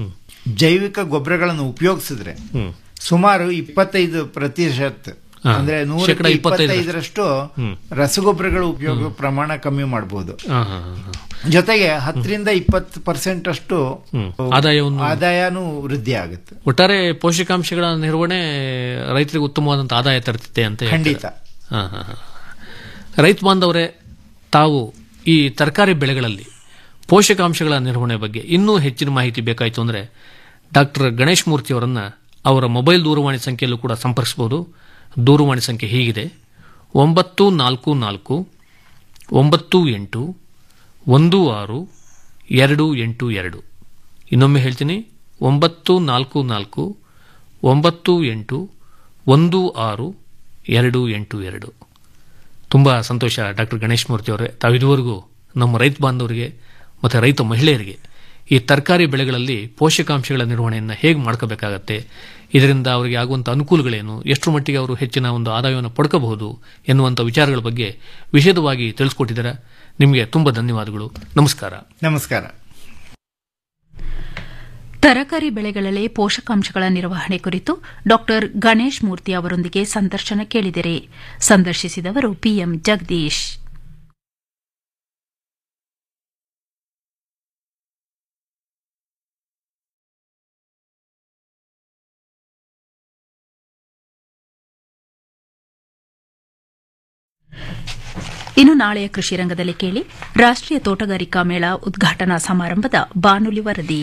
ಜೈವಿಕ ಗೊಬ್ಬರಗಳನ್ನು ಉಪಯೋಗಿಸಿದ್ರೆ ಹ್ಮ್ ಸುಮಾರು ಇಪ್ಪತ್ತೈದು ಪ್ರತಿಶತ ಹಾ, ಅಂದ್ರೆ ನೂರ ಶೇಕಡ ಇಪ್ಪತ್ತೈದರಷ್ಟು ಹ್ಮ್. ರಸಗೊಬ್ಬರಗಳ ಉಪಯೋಗ ಪ್ರಮಾಣ ಕಮ್ಮಿ ಮಾಡಬಹುದು ಹಾ, ಹಾ, ಹಾ. ಜೊತೆಗೆ ಹತ್ತರಿಂದ ಇಪ್ಪತ್ತು ಪರ್ಸೆಂಟ್ ಅಷ್ಟು ಹ್ಮ್. ಆದಾಯವನ್ನು ಆದಾಯನೂ ವೃದ್ಧಿ ಆಗುತ್ತೆ ಒಟ್ಟಾರೆ ಪೋಷಕಾಂಶಗಳ ನಿರ್ವಹಣೆ ರೈತರಿಗೆ ಉತ್ತಮವಾದಂತ ಆದಾಯ ತರ್ತಿದೆ ಅಂತ ಹೇಳ್ತಾರೆ. ಖಂಡಿತ ಹಾ, ಹಾ, ಹಾ. ರೈತ ಬಾಂಧವರೇ ತಾವು ಈ ತರಕಾರಿ ಬೆಳೆಗಳಲ್ಲಿ ಪೋಷಕಾಂಶಗಳ ನಿರ್ವಹಣೆ ಬಗ್ಗೆ ಇನ್ನೂ ಹೆಚ್ಚಿನ ಮಾಹಿತಿ ಬೇಕಾಯಿತು ಅಂದರೆ ಡಾಕ್ಟರ್ ಗಣೇಶ್ ಮೂರ್ತಿ ಅವರನ್ನ ಅವರ ಮೊಬೈಲ್ ದೂರವಾಣಿ ಸಂಖ್ಯೆಯಲ್ಲೂ ಕೂಡ ಸಂಪರ್ಕಿಸಬಹುದು ದೂರವಾಣಿ ಸಂಖ್ಯೆ ಹೀಗಿದೆ ಒಂಬತ್ತು ನಾಲ್ಕು ನಾಲ್ಕು ಒಂಬತ್ತು ಎಂಟು ಒಂದು ಆರು ಎರಡು ಎಂಟು ಎರಡು ಇನ್ನೊಮ್ಮೆ ಹೇಳ್ತೀನಿ ಒಂಬತ್ತು ನಾಲ್ಕು ನಾಲ್ಕು ಒಂಬತ್ತು ಎಂಟು ಒಂದು ಆರು ಎರಡು ಎಂಟು ಎರಡು ತುಂಬ ಸಂತೋಷ ಡಾಕ್ಟರ್ ಗಣೇಶ್ ಮೂರ್ತಿ ಅವರೇ ತಾವು ಇದುವರೆಗೂ ನಮ್ಮ ರೈತ ಬಾಂಧವರಿಗೆ ಮತ್ತು ರೈತ ಮಹಿಳೆಯರಿಗೆ ಈ ತರಕಾರಿ ಬೆಳೆಗಳಲ್ಲಿ ಪೋಷಕಾಂಶಗಳ ನಿರ್ವಹಣೆಯನ್ನು ಹೇಗೆ ಮಾಡ್ಕೋಬೇಕಾಗತ್ತೆ ಇದರಿಂದ ಅವರಿಗೆ ಆಗುವಂಥ ಅನುಕೂಲಗಳೇನು ಎಷ್ಟರ ಮಟ್ಟಿಗೆ ಅವರು ಹೆಚ್ಚಿನ ಒಂದು ಆದಾಯವನ್ನು ಪಡ್ಕೋಬಹುದು ಎನ್ನುವಂಥ ವಿಚಾರಗಳ ಬಗ್ಗೆ ವಿಶದವಾಗಿ ತಿಳಿಸ್ಕೊಟ್ಟಿದ್ದಾರೆ ನಿಮಗೆ ತುಂಬ ಧನ್ಯವಾದಗಳು ನಮಸ್ಕಾರ ನಮಸ್ಕಾರ ತರಕಾರಿ ಬೆಳೆಗಳಲ್ಲಿ ಪೋಷಕಾಂಶಗಳ ನಿರ್ವಹಣೆ ಕುರಿತು ಡಾಕ್ಟರ್ ಗಣೇಶ್ ಮೂರ್ತಿ ಅವರೊಂದಿಗೆ ಸಂದರ್ಶನ ಕೇಳಿದಿರಿ ಸಂದರ್ಶಿಸಿದವರು ಪಿಎಂ ಜಗದೀಶ್ ಇನ್ನು ನಾಳೆಯ ಕೃಷಿ ರಂಗದಲ್ಲಿ ಕೇಳಿ ರಾಷ್ಟ್ರೀಯ ತೋಟಗಾರಿಕಾ ಮೇಳ ಉದ್ಘಾಟನಾ ಸಮಾರಂಭದ ಬಾನುಲಿ ವರದಿ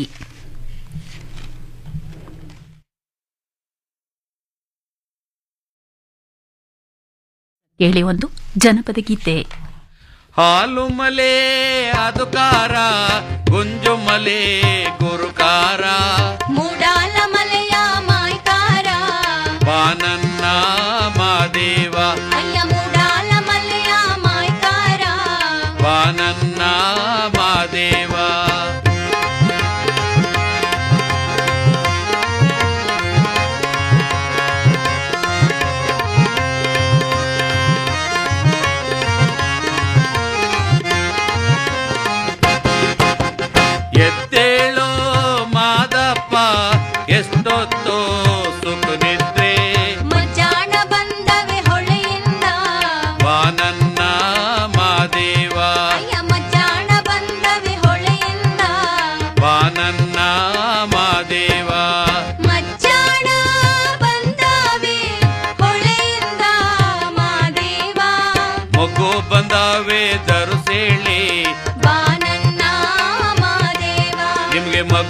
ಕೇಳಿ ಒಂದು ಜನಪದ ಗೀತೆ ಹಾಲು ಮಲೆ ಅದು ಕಾರ ಗುಂಜು ಮಲೆ ಗುರುಕಾರ ಮೂಡಾಲ ಮಲೆಯ ಮಾಯ್ಕಾರ ಬಾನನ್ನ ಮಾದೇವ ಅಯ್ಯ ಮೂಡಾಲ ಮಲೆಯ ಮಾಯ್ಕಾರ ಬಾನನ್ನ ಇಷ್ಟೊತ್ತು ಸುಖ ನಿದ್ರೆ ಮಜ್ಜಾಣ ಬಂದವೆ ಹೊಳೆಯಿಂದ ವಾನನ್ನ ಮಾದೇವ ಅಯ್ಯ ಮಜ್ಜಾಣ ಬಂದವೆ ಹೊಳೆಯಿಂದ ವಾನನ್ನ ಮಾದೇವ ಮಜ್ಜಾಣ ಬಂದವೆ ಹೊಳೆಯಿಂದ ಮಾದೇವ ಮಗು ಬಂದಾವೆ ದರುಸೇಳಿ ಬಾನನ್ನ ಮಾದೇವ ನಿಮ್ಗೆ ಮಗು